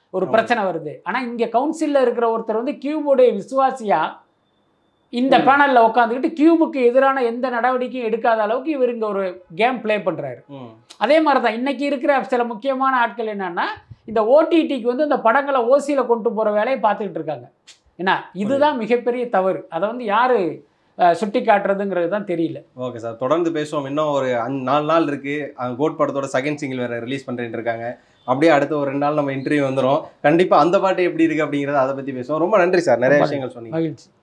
ஒரு ஆமா. பிரச்சனை வருது ஆனா இங்க கவுன்சில்ல இருக்கிற ஒருத்தர் வந்து கியூபுடைய விசுவாசியா இந்த ம். பேனல்ல உட்காந்துக்கிட்டு கியூபுக்கு எதிரான எந்த நடவடிக்கையும் எடுக்காத அளவுக்கு இவர் இங்க ஒரு கேம் ப்ளே பண்றாரு ம். அதே மாதிரி தான் இன்னைக்கு இருக்கிற சில முக்கியமான ஆட்கள் என்னன்னா இந்த ஓடிடிக்கு வந்து இந்த படங்களை ஓசியில் கொண்டு போகிற வேலையை பார்த்துக்கிட்டு இருக்காங்க என்ன இதுதான் மிகப்பெரிய தவறு அதை வந்து யார் சுட்டி காட்டுறதுங்கிறது தான் தெரியல ஓகே சார் தொடர்ந்து பேசுவோம் இன்னும் ஒரு அஞ்சு நாலு நாள் இருக்கு அஹ் கோட் படத்தோட செகண்ட் சிங்கிள் வேற ரிலீஸ் பண்ணிட்டு இருக்காங்க அப்படியே அடுத்த ஒரு ரெண்டு நாள் நம்ம இன்டர்வியூ வந்துடும் கண்டிப்பா அந்த பாட்டு எப்படி இருக்கு அப்படிங்கறத அதை பத்தி பேசுவோம் ரொம்ப நன்றி சார் நிறைய ரொம்ப விஷயங்கள் சொன்னீங்க மகிழ்ச்சி